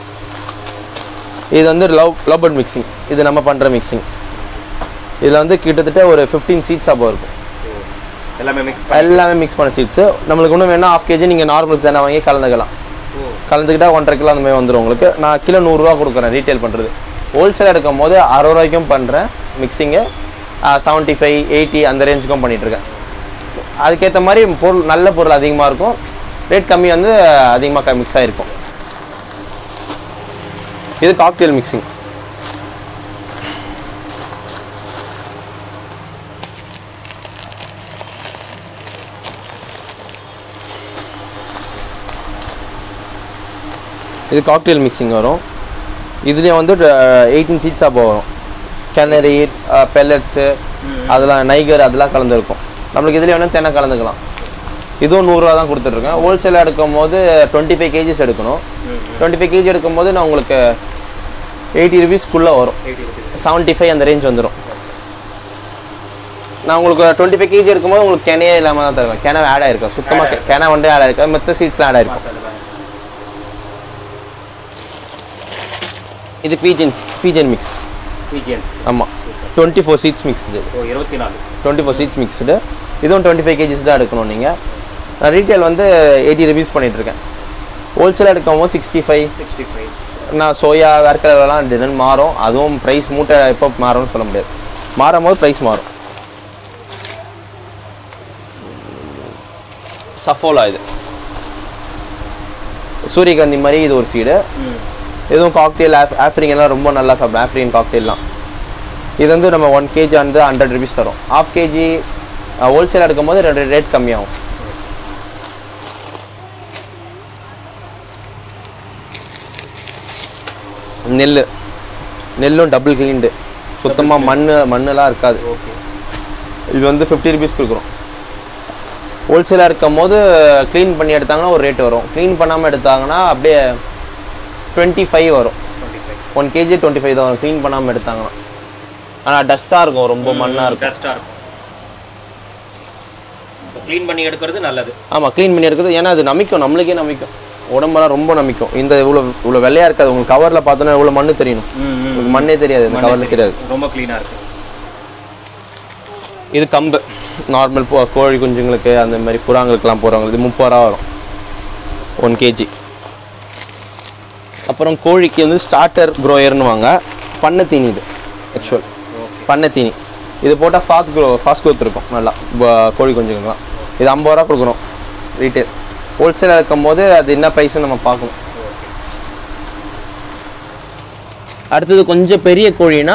இது வந்து லவ் லவ் பர்ட் மிக்சிங் இது நம்ம பண்ணுற மிக்சிங் இதில் வந்து கிட்டத்தட்ட ஒரு ஃபிஃப்டீன் சீட்ஸ் அப்போ இருக்கும் எல்லாமே மிக்ஸ் எல்லாமே மிக்ஸ் பண்ண சீட்ஸு நம்மளுக்கு இன்னும் வேணா ஆஃப் கேஜி நீங்கள் நார்மல் தானே வாங்கி கலந்துக்கலாம் கலந்துக்கிட்டா ஒன்றரை கிலோ அந்த மாதிரி வந்துடும் உங்களுக்கு நான் கிலோ நூறுரூவா கொடுக்குறேன் ரீட்டைல் பண்ணுறது ஹோல்சேல் எடுக்கும் போது அறுபது ரூபாய்க்கும் பண்ணுறேன் மிக்சிங்கு செவன்ட்டி ஃபைவ் எயிட்டி அந்த ரேஞ்சுக்கும் பண்ணிகிட்ருக்கேன் அதுக்கேற்ற மாதிரி பொருள் நல்ல பொருள் அதிகமாக இருக்கும் ரேட் கம்மி வந்து அதிகமாக மிக்ஸ் ஆகிருக்கும் இது காக்டெயில் மிக்சிங் இது காக்டெயில் மிக்சிங் வரும் இதுலேயும் வந்து எயிட்டீன் சீட்ஸ் அப்போ வரும் கெனரி பெல்லட்ஸு அதெல்லாம் நைகர் அதெல்லாம் கலந்துருக்கும் நம்மளுக்கு இதுலேயே வேணால் தென்னை கலந்துக்கலாம் இதுவும் நூறுரூவா தான் கொடுத்துட்ருக்கேன் ஹோல்சேலாக எடுக்கும் போது டுவெண்ட்டி ஃபைவ் கேஜிஸ் எடுக்கணும் டுவெண்ட்டி ஃபைவ் கேஜி எடுக்கும் போது நான் உங்களுக்கு எயிட்டி ருபீஸ்க்குள்ளே வரும் எயிட்டி ருபீஸ் செவன்ட்டி ஃபைவ் அந்த ரேஞ்ச் வந்துடும் நான் உங்களுக்கு டுவெண்ட்டி ஃபைவ் கேஜி எடுக்கும்போது உங்களுக்கு கெனையே இல்லாமல் தான் தருவேன் கெனை ஆட் ஆயிருக்கும் சுத்தமாக கெனை வந்து ஆட் ஆயிருக்கும் மற்ற சீட்ஸ்லாம் ஆட் ஆயிருக்கும் இது பீஜன்ஸ் பீஜன் மிக்ஸ் பிஜிஎன்ஸ் ஆமாம் டுவெண்ட்டி ஃபோர் சீட்ஸ் மிக்ஸ் இது ஓ இருபத்தி நாலு டுவெண்ட்டி ஃபோர் சீட்ஸ் மிக்ஸ்டு இதுவும் டுவெண்ட்டி ஃபைவ் கேஜிஸ் தான் எடுக்கணும் நீங்கள் நான் ரீட்டைல் வந்து எயிட்டி ருபீஸ் பண்ணிகிட்ருக்கேன் ஹோல்சேல் எடுக்கும் போது சிக்ஸ்டி ஃபைவ் சிக்ஸ்டி ஃபைவ் நான் சோயா வேர்க்கடலாம் டிசைன் மாறும் அதுவும் ப்ரைஸ் மூட்டை எப்போ மாறும்னு சொல்ல முடியாது மாறும் போது ப்ரைஸ் மாறும் சஃபோலா இது சூரியகாந்தி மாதிரி இது ஒரு சீடு இதுவும் காக்டெயில் ஆஃப் ஆஃப்ரிக்கன்லாம் ரொம்ப நல்லா சாப்பிடும் ஆஃப்ரிக்கன் காக்டெயில்லாம் இது வந்து நம்ம ஒன் கேஜி வந்து ஹண்ட்ரட் ருபீஸ் தரும் ஹாஃப் கேஜி ஹோல்சேல் எடுக்கும்போது ரெண்டு ரேட் கம்மியாகும் நெல் நெல்லும் டபுள் கிளீன்டு சுத்தமாக மண் மண்ணெல்லாம் இருக்காது ஓகே இது வந்து ஃபிஃப்டி ருபீஸ் கொடுக்குறோம் ஹோல்சேலாக இருக்கும் போது க்ளீன் பண்ணி எடுத்தாங்கன்னா ஒரு ரேட் வரும் க்ளீன் பண்ணாமல் எடுத்தாங்கன்னா அப்படியே டுவெண்ட்டி ஃபைவ் வரும் twenty five one KG twenty five தான் வரும் க்ளீன் பண்ணாமல் எடுத்தாங்கன்னா ஆனால் டஸ்ட்டாக இருக்கும் ரொம்ப மண்ணாக இருக்கும் டஸ்ட்டாக இருக்கும் க்ளீன் பண்ணி எடுக்கிறது நல்லது ஆமாம் க்ளீன் பண்ணி எடுக்கிறது ஏன்னா அது நமிக்கும் நம்மளுக்கே நமிக்கும் உடம்பெல்லாம் ரொம்ப நமிக்கும் இந்த இவ்வளோ இவ்வளோ வெள்ளையாக இருக்காது உங்களுக்கு கவரில் பார்த்தோன்னா எவ்வளோ மண்ணு தெரியணும் உங்களுக்கு மண்ணே தெரியாது இந்த கவரில் தெரியாது ரொம்ப க்ளீனாக இருக்கு இது கம்பு நார்மல் கோழி குஞ்சுங்களுக்கு அந்த மாதிரி புறாங்களுக்கெல்லாம் போகிறவங்களுக்கு இது முப்பது ரூபா வரும் ஒன் கேஜி அப்புறம் கோழிக்கு வந்து ஸ்டார்டர் க்ரோயர்னு வாங்க பண்ணை தீனி இது ஆக்சுவல் பண்ணை தீனி இது போட்டால் ஃபாஸ்ட் க்ரோ ஃபாஸ்ட் growth இருக்கும் நல்லா ப- கோழி குஞ்சுங்களுக்குலாம் இது ஐம்பது ரூபா கொடுக்குறோம் ரீட்டெயில் ஹோல்சேலாக இருக்கும் போது அது என்ன ப்ரைஸ்னு நம்ம பார்க்கணும் அடுத்தது கொஞ்சம் பெரிய கோழினா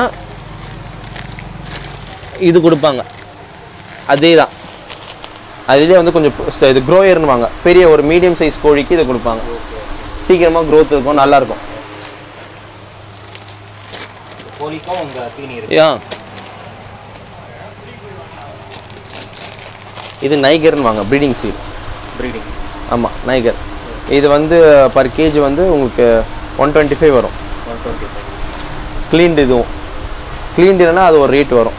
இது கொடுப்பாங்க அதே தான் அதுலேயே வந்து கொஞ்சம் ஸ்ட- இது க்ரோயர்னு வாங்க பெரிய ஒரு மீடியம் சைஸ் கோழிக்கு இது கொடுப்பாங்க சீக்கிரமாக growth இருக்கும் நல்லா இருக்கும் கோழிக்கும் உங்கள் தீனி இருக்கு யா இது நைகர்னு வாங்க ப்ரீடிங் சீட் ப்ரீடிங் ஆமாம் நைகர் இது வந்து பர் கேஜி வந்து உங்களுக்கு ஒன் டுவெண்ட்டி ஃபைவ் வரும் ஒன் டுவெண்ட்டி ஃபைவ் க்ளீன்டு இதுவும் க்ளீன்டு இல்லைன்னா அது ஒரு ரேட் வரும்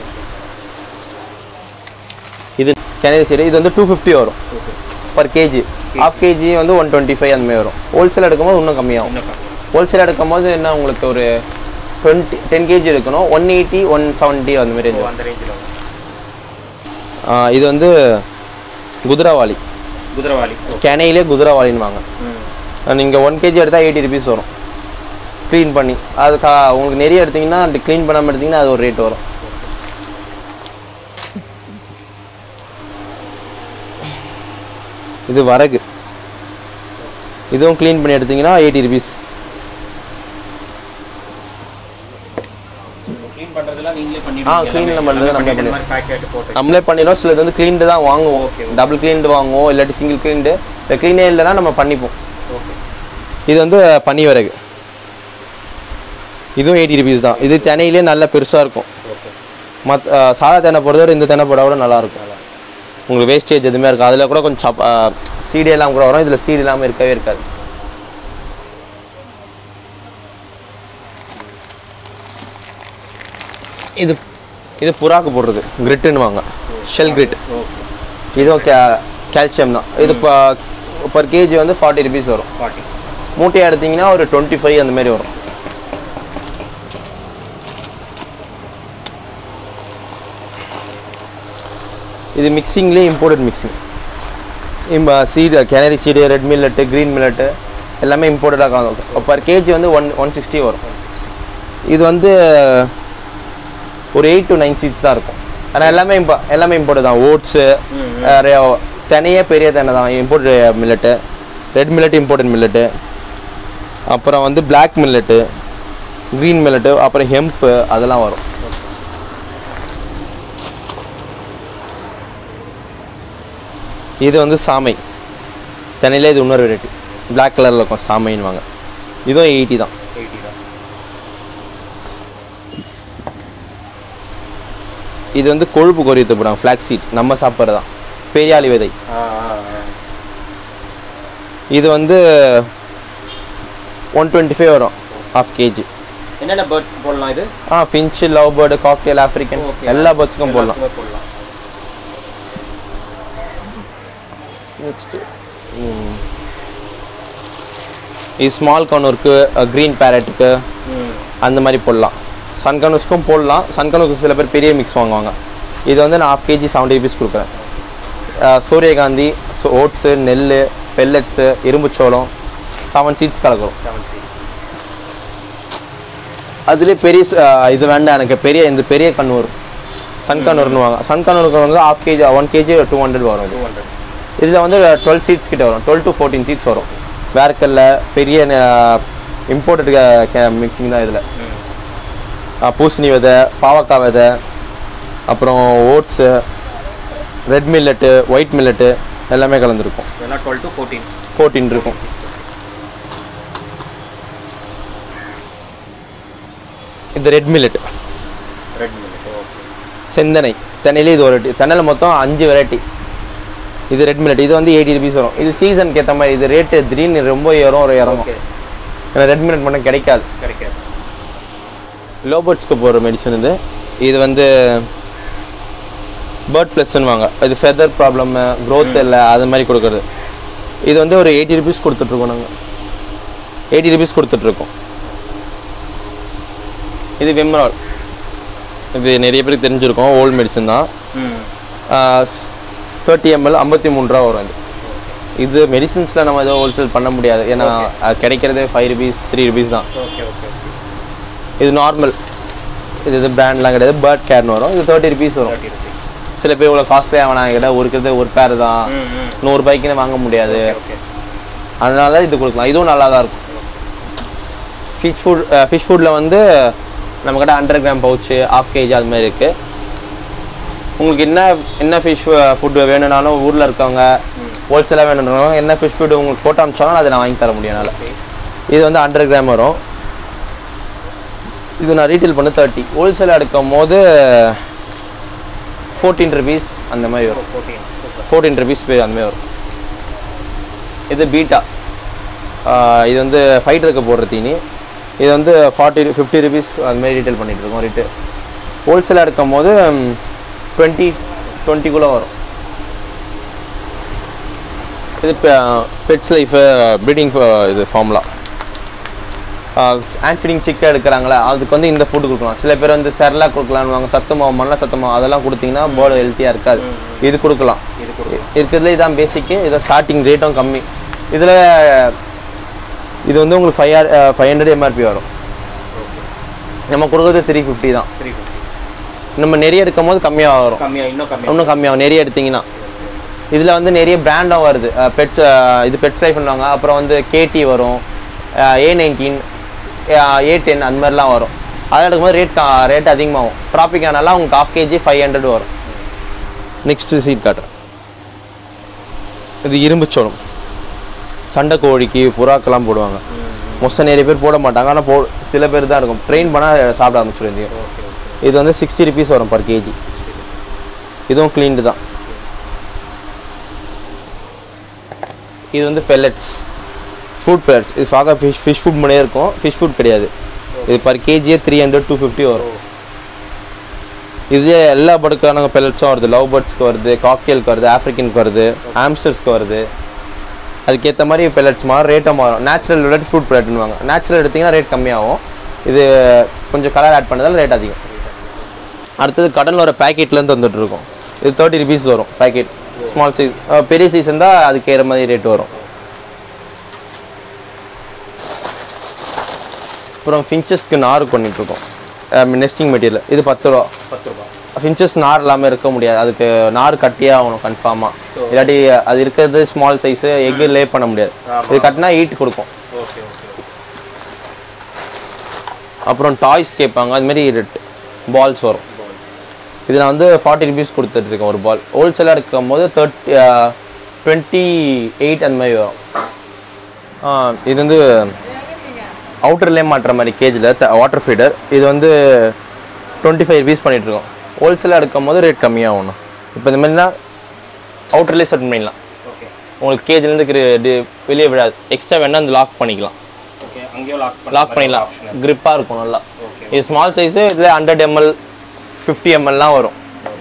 இது கெனரி சீடு இது வந்து டூ ஃபிஃப்டி வரும் okay per KG half KG வந்து ஒன் டுவெண்ட்டி ஃபைவ் அந்த மாதிரி வரும் ஹோல்சேல் எடுக்கும்போது இன்னும் கம்மியாகும் இன்னும் கம்மி ஹோல்சேல் எடுக்கும்போது என்ன உங்களுக்கு ஒரு டுவெண்ட்டி டென் கேஜி இருக்கணும் ஒன் எயிட்டி ஒன் செவன்ட்டி அந்த மாதிரி ஓ, இருக்கும் அந்த ரேஞ்சில் வரும் இது வந்து குதிராவாளி குதிரவாளி ஓ கெனையிலே குதிராவாளின்னு வாங்க ம் நீங்கள் ஒன் கேஜி எடுத்தால் எயிட்டி ருபீஸ் வரும் க்ளீன் பண்ணி அது கா உங்களுக்கு நிறைய எடுத்தீங்கன்னா க்ளீன் பண்ணாமல் எடுத்தீங்கன்னா அது ஒரு ரேட் வரும் இது வரகு இதுவும் க்ளீன் பண்ணி எடுத்தீங்கன்னா எயிட்டி ருபீஸ் க்ளீன் பண்ணுறதுலாம் நீங்களே ஆ, clean பண்ணிடுவீங்க பண்றது நம்மளே இந்த மாதிரி பேக்கெட் போட்டு நம்மளே பண்ணிடுவோம் சிலது வந்து க்ளீன்டு தான் வாங்குவோம் Okay, okay. டபுள் க்ளீன்டு வாங்குவோம் இல்லாட்டி சிங்கிள் க்ளீன்டு இந்த க்ளீனே இல்லைன்னா நம்ம பண்ணிப்போம் ஓகே இது வந்து பனி வரகு இதுவும் எயிட்டி ருபீஸ் தான் இது தினையிலே நல்ல பெருசாக இருக்கும் ஓகே மத் அஹ் சாதா தென்னை போடுறத விட இந்த தென்னை போட கூட நல்லா இருக்கும் உங்களுக்கு வேஸ்டேஜ் எதுவுமே இருக்கும் அதில் கூட கொஞ்சம் சப் சீடு எல்லாம் கூட வரும் இதில் சீடு இல்லாமல் இருக்கவே இருக்காது இது இது புறாக்கு போடுறது கிரிட்டுன்னு வாங்க ஷெல் கிரிட் ஓகே இதுவும் கே கால்சியம் தான் இது பர் கேஜி வந்து ஃபார்ட்டி ருபீஸ் வரும் ஃபார்ட்டி மூட்டையாக எடுத்தீங்கன்னா ஒரு டுவெண்ட்டி ஃபைவ் அந்த மாதிரி வரும் இது மிக்சிங்லேயே இம்போர்ட்டட் மிக்சிங் இம்ப seed canary seed red millet green millet எல்லாமே இம்போர்ட்டடாக கலந்து பர் கேஜி வந்து ஒன் ஒன் சிக்ஸ்டி வரும் இது வந்து ஒரு எயிட் டு நைன் சீட்ஸ் தான் இருக்கும் ஆனால் எல்லாமே இம்ப எல்லாமே இம்போர்ட் தான் ஓட்ஸு தெனையே பெரிய தென்னை தான் import millet red millet imported millet அப்புறம் வந்து Black மில்லட்டு க்ரீன் மில்லட்டு அப்புறம் ஹெம்ப்பு அதெல்லாம் வரும் இது வந்து சாமை தென்னையிலே இது இன்னொரு வெரைட்டி Black கலரில் இருக்கும் சாமைன்னு வாங்க இதுவும் எயிட்டி தான் எயிட்டி தான் இது வந்து கொழுப்பு கொறியத்து போடுவாங்க ஃப்ளாக் சீட் நம்ம சாப்பிட்றது தான் பெரியாளி விதை ஆ ஆ ஆ. இது வந்து ஒன் டுவெண்ட்டி ஃபைவ் வரும் ஹாஃப் கேஜி என்னென்ன பேர்ட்ஸ்க்கு போடலாம் இது ஆ finch love bird cockatiel African Okay. எல்லா பேர்ட்ஸுக்கும் போடலாம் எல்லாத்துக்குமே போடலாம் நெக்ஸ்ட்டு இது ஸ்மால் கனூருக்கு க்ரீன் பேரட்டுக்கு ம் அந்த மாதிரி போடலாம் சன்கனூஸ்க்கும் போடலாம் சன்கனூஸ்க்கு சில பேர் பெரிய மிக்ஸ் வாங்குவாங்க இது வந்து நான் ஹாஃப் கேஜி செவன்ட்டி ருபீஸ் கொடுக்குறேன் அஹ் சூரியகாந்தி ஓட்ஸு நெல் பெல்லட்ஸு இரும்புச்சோளம் செவன் சீட்ஸ் கலக்குறோம் செவன் சீட்ஸ் அதுலேயே பெரிய ச- அஹ் இது வேண்டாம் எனக்கு பெரிய இந்த பெரிய கண்ணூர் சன்கனூர்னு வாங்க சன்கனூருக்கு வந்து half KG one KG two hundred வரும் இது டூ ஹண்ட்ரட் இதில் வந்து டுவெல் சீட்ஸ் கிட்ட வரும் டுவெல் டு ஃபோர்டீன் சீட்ஸ் வரும் வேர்க்கல்ல பெரிய இம்போர்ட்டட் மிக்சிங் தான் இதில் பூசணி விதை பாவக்காய் விதை அப்புறம் oats red millet white millet எல்லாமே கலந்துருக்கும் இதெல்லாம் டுவெல் டு ஃபோர்டீன் ஃபோர்டீன் இருக்கும் இது red millet red milk okay செந்தனை தென்னையிலே இது ஒரு தென்னையில் மொத்தம் அஞ்சு வெரைட்டி இது ரெட் மில்லட் இது வந்து எயிட்டி ருபீஸ் வரும் இது சீசனுக்கு ஏற்ற மாதிரி இது ரேட்டு திடீர்னு ரொம்ப ஏறும் ஒரு இறங்கும் ஓகே ஏன்னா ரெட் மில்லட் மட்டும் கிடைக்காது கிடைக்காது லோபர்ட்ஸ்க்கு போடுற மெடிசன் இது இது வந்து பேர்ட் ப்ளஸ்ன்னுவாங்க இது ஃபெதர் ப்ராப்ளம் growth இல்லை அது மாதிரி கொடுக்குறது இது வந்து ஒரு எயிட்டி ருபீஸ் கொடுத்துட்ருக்கோம் நாங்கள் எயிட்டி ருபீஸ் கொடுத்துட்ருக்கோம் இது விம்ரால் இது நிறைய பேருக்கு தெரிஞ்சிருக்கும் ஓல்டு மெடிசன் தான் ம் தேர்ட்டி எம்எல் ஐம்பத்தி மூணு ரூபா வரும் இது இது மெடிசின்ஸில் நம்ம எதுவும் ஹோல்சேல் பண்ண முடியாது ஏன்னா அது கிடைக்கிறதே ஃபைவ் ருபீஸ் த்ரீ ருபீஸ் தான் ஓகே ஓகே இது நார்மல் இது இது பிராண்ட்லாம் கிடையாது பேர்ட் கேர்னு வரும் இது தேர்ட்டி ருபீஸ் வரும் தேர்ட்டி ருபீஸ் சில பேர் இவ்வளோ காஸ்ட்லியாக வேணாம் கிட்ட ஒரு இருக்கிறது ஒரு பேர் தான் ம் ம் நூறுபாய்க்குன்னு வாங்க முடியாது ஓகே அதனால இது கொடுக்கலாம் இதுவும் நல்லா தான் இருக்கும் ஃபிஷ் ஃபுட் ஃபிஷ் ஃபுட்டில் வந்து நம்மக்கிட்ட hundred gram pouch half KG அது மாதிரி இருக்குது உங்களுக்கு என்ன என்ன ஃபிஷ் ஃபுட் வேணும்னாலும் ஊரில் இருக்கவங்க ஹோல்சேலாக வேணும்னாலும் என்ன ஃபிஷ் ஃபுட் உங்களுக்கு போட்டோ அமிச்சாலும் அதை நான் வாங்கி தர முடியும் என்னால் இது வந்து ஹண்ட்ரட் கிராம் வரும் இது நான் ரீட்டைல் பண்ண தேர்ட்டி ஹோல்சேலாக எடுக்கும் போது ஃபோர்டீன் ருபீஸ் அந்த மாதிரி வரும் ஃபோர்டீன் சூப்பர் ஃபோர்டீன் ருபீஸ் பே அந்த மாதிரி வரும் இது பீட்டா இது வந்து ஃபைட்டருக்கு போடுற தீனி இது வந்து ஃபார்ட்டி ஃபிஃப்டி ருபீஸ் அந்த மாதிரி ரீட்டைல் பண்ணிட்டு இருக்கோம் ரேட்டு ஹோல்சேலாக எடுக்கும் போது டுவெண்ட்டி டுவெண்ட்டிக்குள்ளே வரும் இது பெட்ஸ் லைஃபு ப்ரீடிங் இது ஃபார்முலா ஹேண்ட் ஃபீடிங் சிக்கை எடுக்கிறாங்களே அதுக்கு வந்து இந்த ஃபுட் கொடுக்கலாம் சில பேர் வந்து செரலாக் கொடுக்கலான்னு சத்து மாவு மண்ண சத்து மாவு அதெல்லாம் கொடுத்தீங்கன்னா பேர்டு ஹெல்த்தியாக இருக்காது இது கொடுக்கலாம் இது கொடுக்கும் இருக்கிறதுல இதான் பேசிக்கு இதை ஸ்டார்டிங் ரேட்டும் கம்மி இதில் இது வந்து உங்களுக்கு ஃபைவ் ஃபைவ் ஹண்ட்ரட் எம்ஆர்பி வரும் நம்ம கொடுக்குறது த்ரீ ஃபிஃப்டி தான் த்ரீ ஃபிஃப்டி நம்ம நிறைய எடுக்கும் போது கம்மியாக வரும் கம்மியாக இன்னும் கம்மியாக இன்னும் கம்மியாகும் நிறைய எடுத்தீங்கன்னா இதில் வந்து நிறைய பிராண்டும் வருது பெட்ஸ் இது பெட்ஸ் லைஃப் பண்ணுவாங்க அப்புறம் வந்து கேடி வரும் ஏ நைன்டீன் ஏ டென் அந்த மாதிரிலாம் வரும் அதெல்லாம் எடுக்கும்போது ரேட் ரேட் அதிகமாகும் ட்ராபிக்கானால உங்களுக்கு ஆஃப் கேஜி ஃபைவ் ஹண்ட்ரட் வரும் நெக்ஸ்ட் சீட் காட்டுறேன் இது இரும்பு சோளம் சண்டை கோழிக்கு புறாக்கெல்லாம் போடுவாங்க மொஸ்ட்டாக நிறைய பேர் போட மாட்டாங்க ஆனால் போ சில பேர் தான் இருக்கும் ட்ரெயின் பண்ணால் சாப்பிட ஆரம்பிச்சிடும் ஓகே ஓகே இது வந்து சிக்ஸ்டி ருபீஸ் வரும் பர் கேஜி இதுவும் க்ளீன்டு தான் இது வந்து பெல்லட்ஸ் ஃபுட் பெல்லட்ஸ் இது பார்க்க ஃபிஷ் ஃபிஷ் ஃபுட் மாதிரியே இருக்கும் ஃபிஷ் ஃபுட் கிடையாது இது பர் கேஜியே த்ரீ ஹண்ட்ரட் டூ ஃபிஃப்டி வரும் இதுலேயே எல்லா படுக்கான பெல்லட்ஸும் வருது லவ் பேர்ட்ஸ்க்கு வருது காக்டெயிலுக்கு வருது ஆஃப்ரிக்கனுக்கு வருது ஆம்ஸ்டர்ஸ்க்கு வருது அதுக்கேற்ற மாதிரி பெல்லட்ஸ் மாறும் ரேட்டும் மாறும் நேச்சுரல் விட ஃப்ரூட் பெல்லட்னுவாங்க நேச்சுரல் எடுத்திங்கன்னா ரேட் கம்மியாகும் இது கொஞ்சம் கலர் ஆட் பண்ணதால ரேட் அதிகம் அடுத்தது கடலில் வர பேக்கெட்லேருந்து வந்துட்டு இருக்கோம் இது தேர்ட்டி ருபீஸ் வரும் பேக்கெட் ஸ்மால் சைஸ் பெரிய சைஸ் இருந்தால் அதுக்கு ஏற மாதிரி ரேட் வரும் அப்புறம் ஃபின்ச்சஸ்க்கு நார் பண்ணிட்டு இருக்கோம் நெஸ்டிங் மெட்டீரியல் இது பத்து ரூபா பத்து ரூபா ஃபின்ச்சஸ் நார் இல்லாமல் இருக்க முடியாது அதுக்கு நார் கட்டியே ஆகணும் கன்ஃபார்மாக இல்லாட்டி அது இருக்கிறது ஸ்மால் சைஸு எக்கு லே பண்ண முடியாது இது கட்டினா ஈட் கொடுக்கும் ஓகே ஓகே அப்புறம் டாய்ஸ் கேட்பாங்க அது மாதிரி பால்ஸ் வரும் இது நான் வந்து ஃபார்ட்டி ருபீஸ் கொடுத்துட்ருக்கேன் ஒரு பால் ஹோல்சேலாக இருக்கும் போது தேர்ட்டி டுவெண்ட்டி எயிட் அந்த மாதிரி வரும் ஆ, இது வந்து அவுட்டர்லேயே மாட்டுற மாதிரி கேஜில் வாட்டர் ஃபீடர் இது வந்து டுவெண்ட்டி ஃபைவ் ருபீஸ் பண்ணிகிட்ருக்கோம் ஹோல்சேலாக எடுக்கும் போது ரேட் கம்மியாகணும் இப்போ இந்த மாதிரினா அவுட்டர்லேயே செட் பண்ணிடலாம் ஓகே உங்களுக்கு கேஜ்லேருந்து வெளியே விடாது எக்ஸ்ட்ரா வேணால் அந்த லாக் பண்ணிக்கலாம் ஓகே அங்கேயும் லாக் பண்ண லாக் பண்ணிடலாம் grip-ஆ இருக்கும் நல்லா ஓகே இது ஸ்மால் சைஸு இதில் ஹண்ட்ரட் எம்எல் ஃபிஃப்டி எம்எல்லாம் வரும்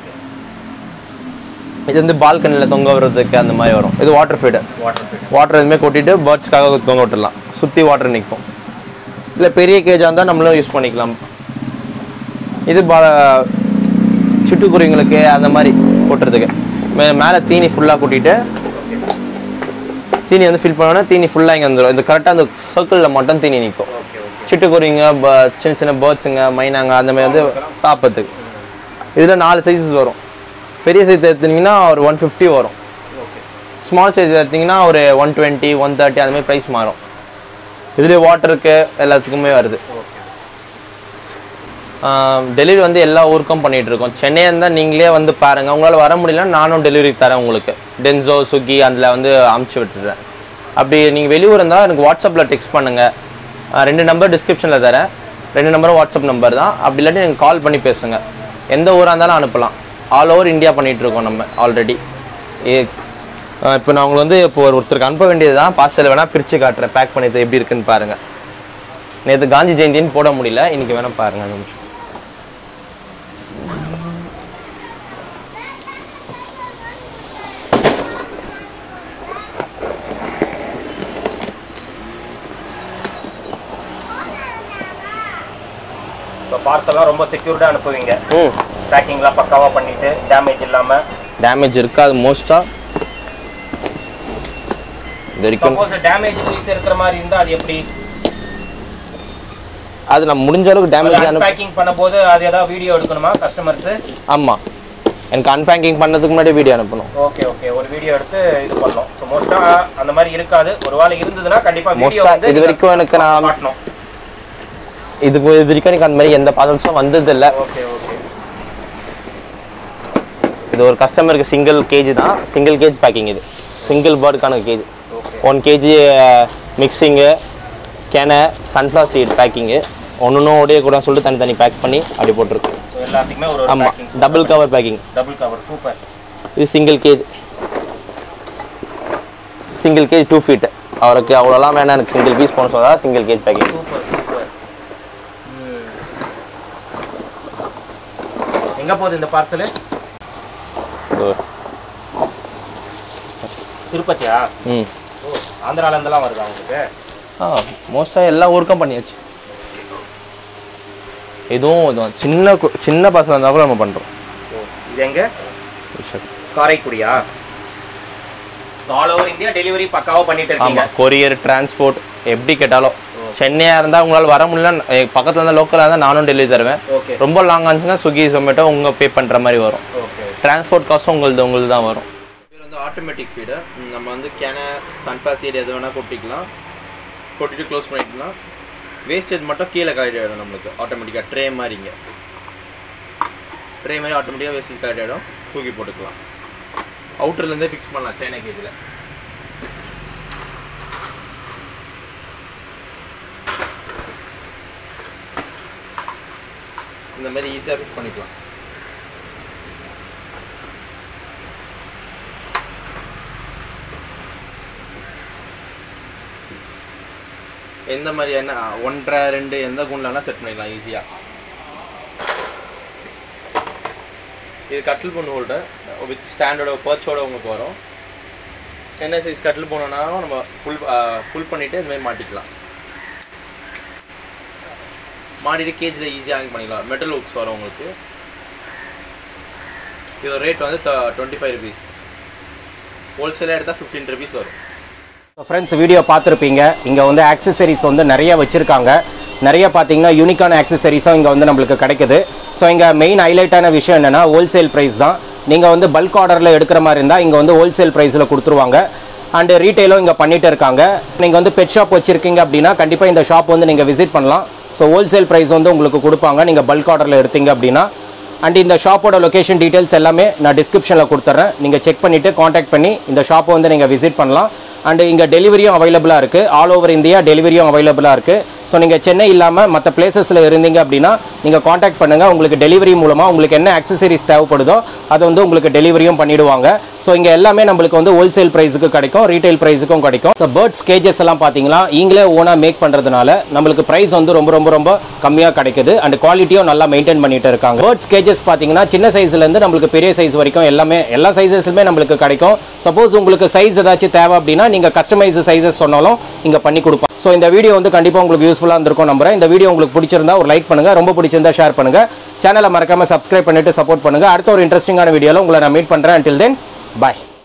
இது வந்து பால்கனியில் தொங்க விடுறதுக்கு அந்த மாதிரி வரும் இது water feeder water feed water எதுவுமே கொட்டிட்டு பேர்ட்ஸ்க்காக தொங்க விட்டுடலாம் சுற்றி வாட்டர் நிற்கும் இல்லை பெரிய கேஜாக இருந்தால் நம்மளும் யூஸ் பண்ணிக்கலாம் இது பா சிட்டுக்குருவிங்களுக்கு அந்த மாதிரி கொட்டுறதுக்கு மே மேலே தீனி ஃபுல்லாக கொட்டிட்டு தீனி வந்து ஃபில் பண்ணோன்னா தீனி ஃபுல்லாக இங்கே வந்துடும் இந்த கரெக்டாக அந்த சர்க்கிளில் மட்டும் தீனி நிற்கும் ஓகே ஓகே சிட்டுக்குருவிங்க ப சின்ன சின்ன பேர்ட்ஸுங்க மைனாங்க அந்த மாதிரி வந்து சாப்பிட்றதுக்கு இதில் நாலு சைஸஸ் வரும் பெரிய சைஸ் எடுத்தீங்கன்னா ஒரு ஒன் ஃபிஃப்டி வரும் ஓகே ஸ்மால் சைஸ் எடுத்தீங்கன்னா ஒரு ஒன் டுவெண்ட்டி ஒன் தேர்ட்டி அந்த மாதிரி ப்ரைஸ் மாறும் இதுலேயே வாட்டருக்கு எல்லாத்துக்குமே வருது ஓகே டெலிவரி வந்து எல்லா ஊருக்கும் பண்ணிட்டு இருக்கோம் சென்னையாக இருந்தால் நீங்களே வந்து பாருங்கள் உங்களால் வர முடியலன்னா நானும் டெலிவரி தரேன் உங்களுக்கு டென்சோ ஸ்விக்கி அதில் வந்து அமுச்சு விட்டுறேன் அப்படி நீங்கள் வெளியூர் இருந்தால் எனக்கு வாட்ஸ்அப்பில் டெக்ஸ்ட் பண்ணுங்கள் ரெண்டு நம்பர் டிஸ்கிரிப்ஷனில் தரேன் ரெண்டு நம்பரும் வாட்ஸ்அப் நம்பர் தான் அப்படி இல்லாட்டி நீங்கள் கால் பண்ணி பேசுங்க எந்த ஊராக இருந்தாலும் அனுப்பலாம் ஆல் ஓவர் இந்தியா பண்ணிட்டு இருக்கோம் நம்ம ஆல்ரெடி இப்போ நான் உங்களுக்கு வந்து இப்போ ஒரு ஒருத்தருக்கு அனுப்ப வேண்டியது தான் பார்சல் வேணால் பிரித்து காட்டுறேன் பேக் பண்ணிட்டு எப்படி இருக்குன்னு பாருங்கள் நேற்று காந்தி ஜெயந்தின்னு போட முடியல இன்னைக்கு வேணால் பாருங்க ஒரு நிமிஷம் ஸோ பார்சல்லாம் ரொம்ப செக்யூர்டாக அனுப்புவீங்க ம் பேக்கிங்லாம் பக்காவாக பண்ணிட்டு டேமேஜ் இல்லாமல் டேமேஜ் இருக்காது மோஸ்ட்டாக இது வரைக்கும் சப்போஸ் டேமேஜ் பீஸ் இருக்கிற மாதிரி இருந்தால் அது எப்படி அது நான் முடிஞ்ச அளவுக்கு டேமேஜ் அனுப்ப பேக்கிங் பண்ணும்போது அது ஏதாவது வீடியோ எடுக்கணுமா கஸ்டமர்ஸ் ஆமாம் எனக்கு அன்பேக்கிங் பண்ணதுக்கு முன்னாடி வீடியோ அனுப்பணும் ஓகே ஓகே ஒரு வீடியோ எடுத்து இது பண்ணோம் ஸோ மோஸ்ட்டாக அந்த மாதிரி இருக்காது ஒரு வேளை இருந்ததுன்னா கண்டிப்பாக வீடியோ மோஸ்ட்டாக வந்து இது வரைக்கும் எனக்கு நான் மாட்டணும் இது இது வரைக்கும் எனக்கு அந்த மாதிரி எந்த பார்சல்ஸும் வந்ததில்லை ஓகே ஓகே இது ஒரு கஸ்டமருக்கு சிங்கிள் கேஜி தான் சிங்கிள் கேஜ் பேக்கிங் இது சிங்கிள் பேர்டுக்கான KG okay one KG mixing கெனை சன்ஃப்ளவர் சீட் பேக்கிங்கு ஒன்று உடைய கூட சொல்லிட்டு தனித்தனி பேக் பண்ணி அப்படி போட்டிருக்கு ஸோ எல்லாத்துக்குமே ஒரு ஆமாம் packing double cover packing double cover super இது single cage single cage two feet அவருக்கு அவ்வளோலாம் வேணாம் எனக்கு சிங்கிள் பீஸ் போன சொல்றா single cage packing super super எங்க போகுது இந்த பார்சல் திருப்பதியா ம் ஓ ஆந்திரால இருந்தெல்லாம் வருதா உங்களுக்கு ஆ மோஸ்ட்டாக எல்லா ஊருக்கும் பண்ணியாச்சு இதுவும் இதுவும் சின்ன கு- சின்ன பசங்க இருந்தால் கூட நம்ம பண்ணுறோம் ஓ இது எங்க காரைக்குடியா ஆல் ஓவர் இந்தியா டெலிவரி பக்காவா பண்ணிட்டு இருக்கீங்க ஆமாம் கொரியர் டிரான்ஸ்போர்ட் எப்படி கேட்டாலும் சென்னையாக இருந்தால் உங்களால் வர முடியல பக்கத்தில் இருந்தால் லோக்கலாக இருந்தால் நானும் டெலிவரி தருவேன் ஓகே ரொம்ப லாங் ஆச்சுன்னா ஸ்விக்கி ஜொமேட்டோ உங்கள் பே பண்ணுற மாதிரி வரும் ஓகே டிரான்ஸ்போர்ட் காஸ்ட்டும் உங்களுது உங்களுது தான் வரும் இது வந்து ஆட்டோமேட்டிக் ஃபீடு நம்ம வந்து கேனை சன்ஃபார் சீடு எது வேணால் கொட்டிக்கலாம் கொட்டிட்டு க்ளோஸ் பண்ணிக்கலாம் வேஸ்டேஜ் மட்டும் கீழே கலெக்ட் ஆகிடும் நம்மளுக்கு ஆட்டோமேட்டிக்காக ட்ரே மாதிரிங்க ட்ரே மாதிரி ஆட்டோமேட்டிக்காக வேஸ்டேஜ் கலெக்ட் ஆகிடும் தூக்கி போட்டுக்கலாம் அவுட்டர்லேருந்தே ஃபிக்ஸ் பண்ணலாம் சைனா கேஜில் இந்த மாதிரி ஈஸியாக ஃபிக்ஸ் பண்ணிக்கலாம் எந்த மாதிரி என்ன ஒன்றரை ரெண்டு எந்த குண்ட்லனா செட் பண்ணிக்கலாம் ஈஸியாக இது கட்டில் பொண்ணு ஹோல்டர் வித் ஸ்டாண்டோட பர்ச்சோட உங்களுக்கு வரும் என்ன சைஸ் கட்டில் போனோம்னாலும் நம்ம ஃபுல் ஃபுல் பண்ணிவிட்டு இந்த மாதிரி மாட்டிக்கலாம் மாட்டிட்டு கேஜில் ஈஸியாக ஹேங் பண்ணிக்கலாம் மெட்டல் ஹுக்ஸ் வரும் உங்களுக்கு இதோட ரேட் வந்து டுவெண்ட்டி ஃபைவ் ருபீஸ் ஹோல்சேலாக எடுத்தால் ஃபிஃப்டீன் ருபீஸ் வரும் ஃப்ரெண்ட்ஸ் வீடியோ பார்த்துருப்பீங்க இங்கே வந்து ஆக்சசரிஸ் வந்து நிறைய வச்சுருக்காங்க நிறைய பார்த்தீங்கன்னா யூனிக்கான ஆக்சசரிஸும் இங்கே வந்து நம்மளுக்கு கிடைக்குது ஸோ இங்கே மெயின் ஹைலைட்டான விஷயம் என்னென்னா ஹோல்சேல் ப்ரைஸ் தான் நீங்கள் வந்து பல்க் ஆர்டரில் எடுக்கிற மாதிரி இருந்தால் இங்கே வந்து ஹோல்சேல் ப்ரைஸில் கொடுத்துருவாங்க அண்டு ரீட்டைலும் இங்கே பண்ணிட்டு இருக்காங்க நீங்கள் வந்து பெட் ஷாப் வச்சுருக்கீங்க அப்படின்னா கண்டிப்பாக இந்த ஷாப் வந்து நீங்கள் விசிட் பண்ணலாம் ஸோ ஹோல்சேல் ப்ரைஸ் வந்து உங்களுக்கு கொடுப்பாங்க நீங்கள் பல்க் ஆர்டரில் எடுத்தீங்க அப்படின்னா அண்ட் இந்த ஷாப்போட லொகேஷன் டீட்டெயில்ஸ் எல்லாமே நான் டிஸ்கிரிப்ஷனில் கொடுத்துட்றேன் நீங்கள் செக் பண்ணிவிட்டு காண்டாக்ட் பண்ணி இந்த ஷாப்பை வந்து நீங்கள் விசிட் பண்ணலாம் அண்ட் இங்கே டெலிவரியும் அவைலபிளாக இருக்குது ஆல் ஓவர் இந்தியா டெலிவரியும் அவைலபிளாக இருக்குது ஸோ நீங்கள் சென்னை இல்லாமல் மற்ற பிளேசஸில் இருந்தீங்க அப்படின்னா நீங்கள் காண்டாக்ட் பண்ணுங்கள் உங்களுக்கு டெலிவரி மூலமாக உங்களுக்கு என்ன அக்சசரிஸ் தேவைப்படுதோ அதை வந்து உங்களுக்கு டெலிவரியும் பண்ணிடுவாங்க ஸோ இங்கே எல்லாமே நம்மளுக்கு வந்து ஹோல்சேல் ப்ரைஸுக்கு கிடைக்கும் ரீட்டைல் ப்ரைஸுக்கும் கிடைக்கும் ஸோ பேர்ட்ஸ் கேஜஸ் எல்லாம் பார்த்தீங்கன்னா நீங்களே ஓனாக மேக் பண்ணுறதுனால நம்மளுக்கு ப்ரைஸ் வந்து ரொம்ப ரொம்ப ரொம்ப கம்மியாக கிடைக்குது அண்ட் குவாலிட்டியும் நல்லா மெயின்டைன் பண்ணிட்டு இருக்காங்க பேர்ட்ஸ் கேஜஸ் பார்த்தீங்கன்னா சின்ன சைஸ்லேருந்து நம்மளுக்கு பெரிய சைஸ் வரைக்கும் எல்லாமே எல்லா சைஸஸ்லுமே நம்மளுக்கு கிடைக்கும் சப்போஸ் உங்களுக்கு சைஸ் ஏதாச்சும் தேவை அப்படின்னா நீங்கள் கஸ்டமைஸ் சைஸஸ் சொன்னாலும் இங்கே பண்ணி கொடுப்போம் ஸோ இந்த வீடியோ வந்து கண்டிப்பாக உங்களுக்கு யூஸ்ஃபுல்லாக இருந்திருக்கும் நம்புறேன் இந்த வீடியோ உங்களுக்கு பிடிச்சிருந்தா ஒரு லைக் பண்ணுங்க ரொம்ப பிடிச்சிருந்தா ஷேர் பண்ணுங்க சேனலை மறக்காம சப்ஸ்கிரைப் பண்ணிட்டு சப்போர்ட் பண்ணுங்க அடுத்த ஒரு இன்ட்ரெஸ்டிங்கான வீடியோவில் உங்களை நான் மீட் பண்ணுறேன் until தென் bye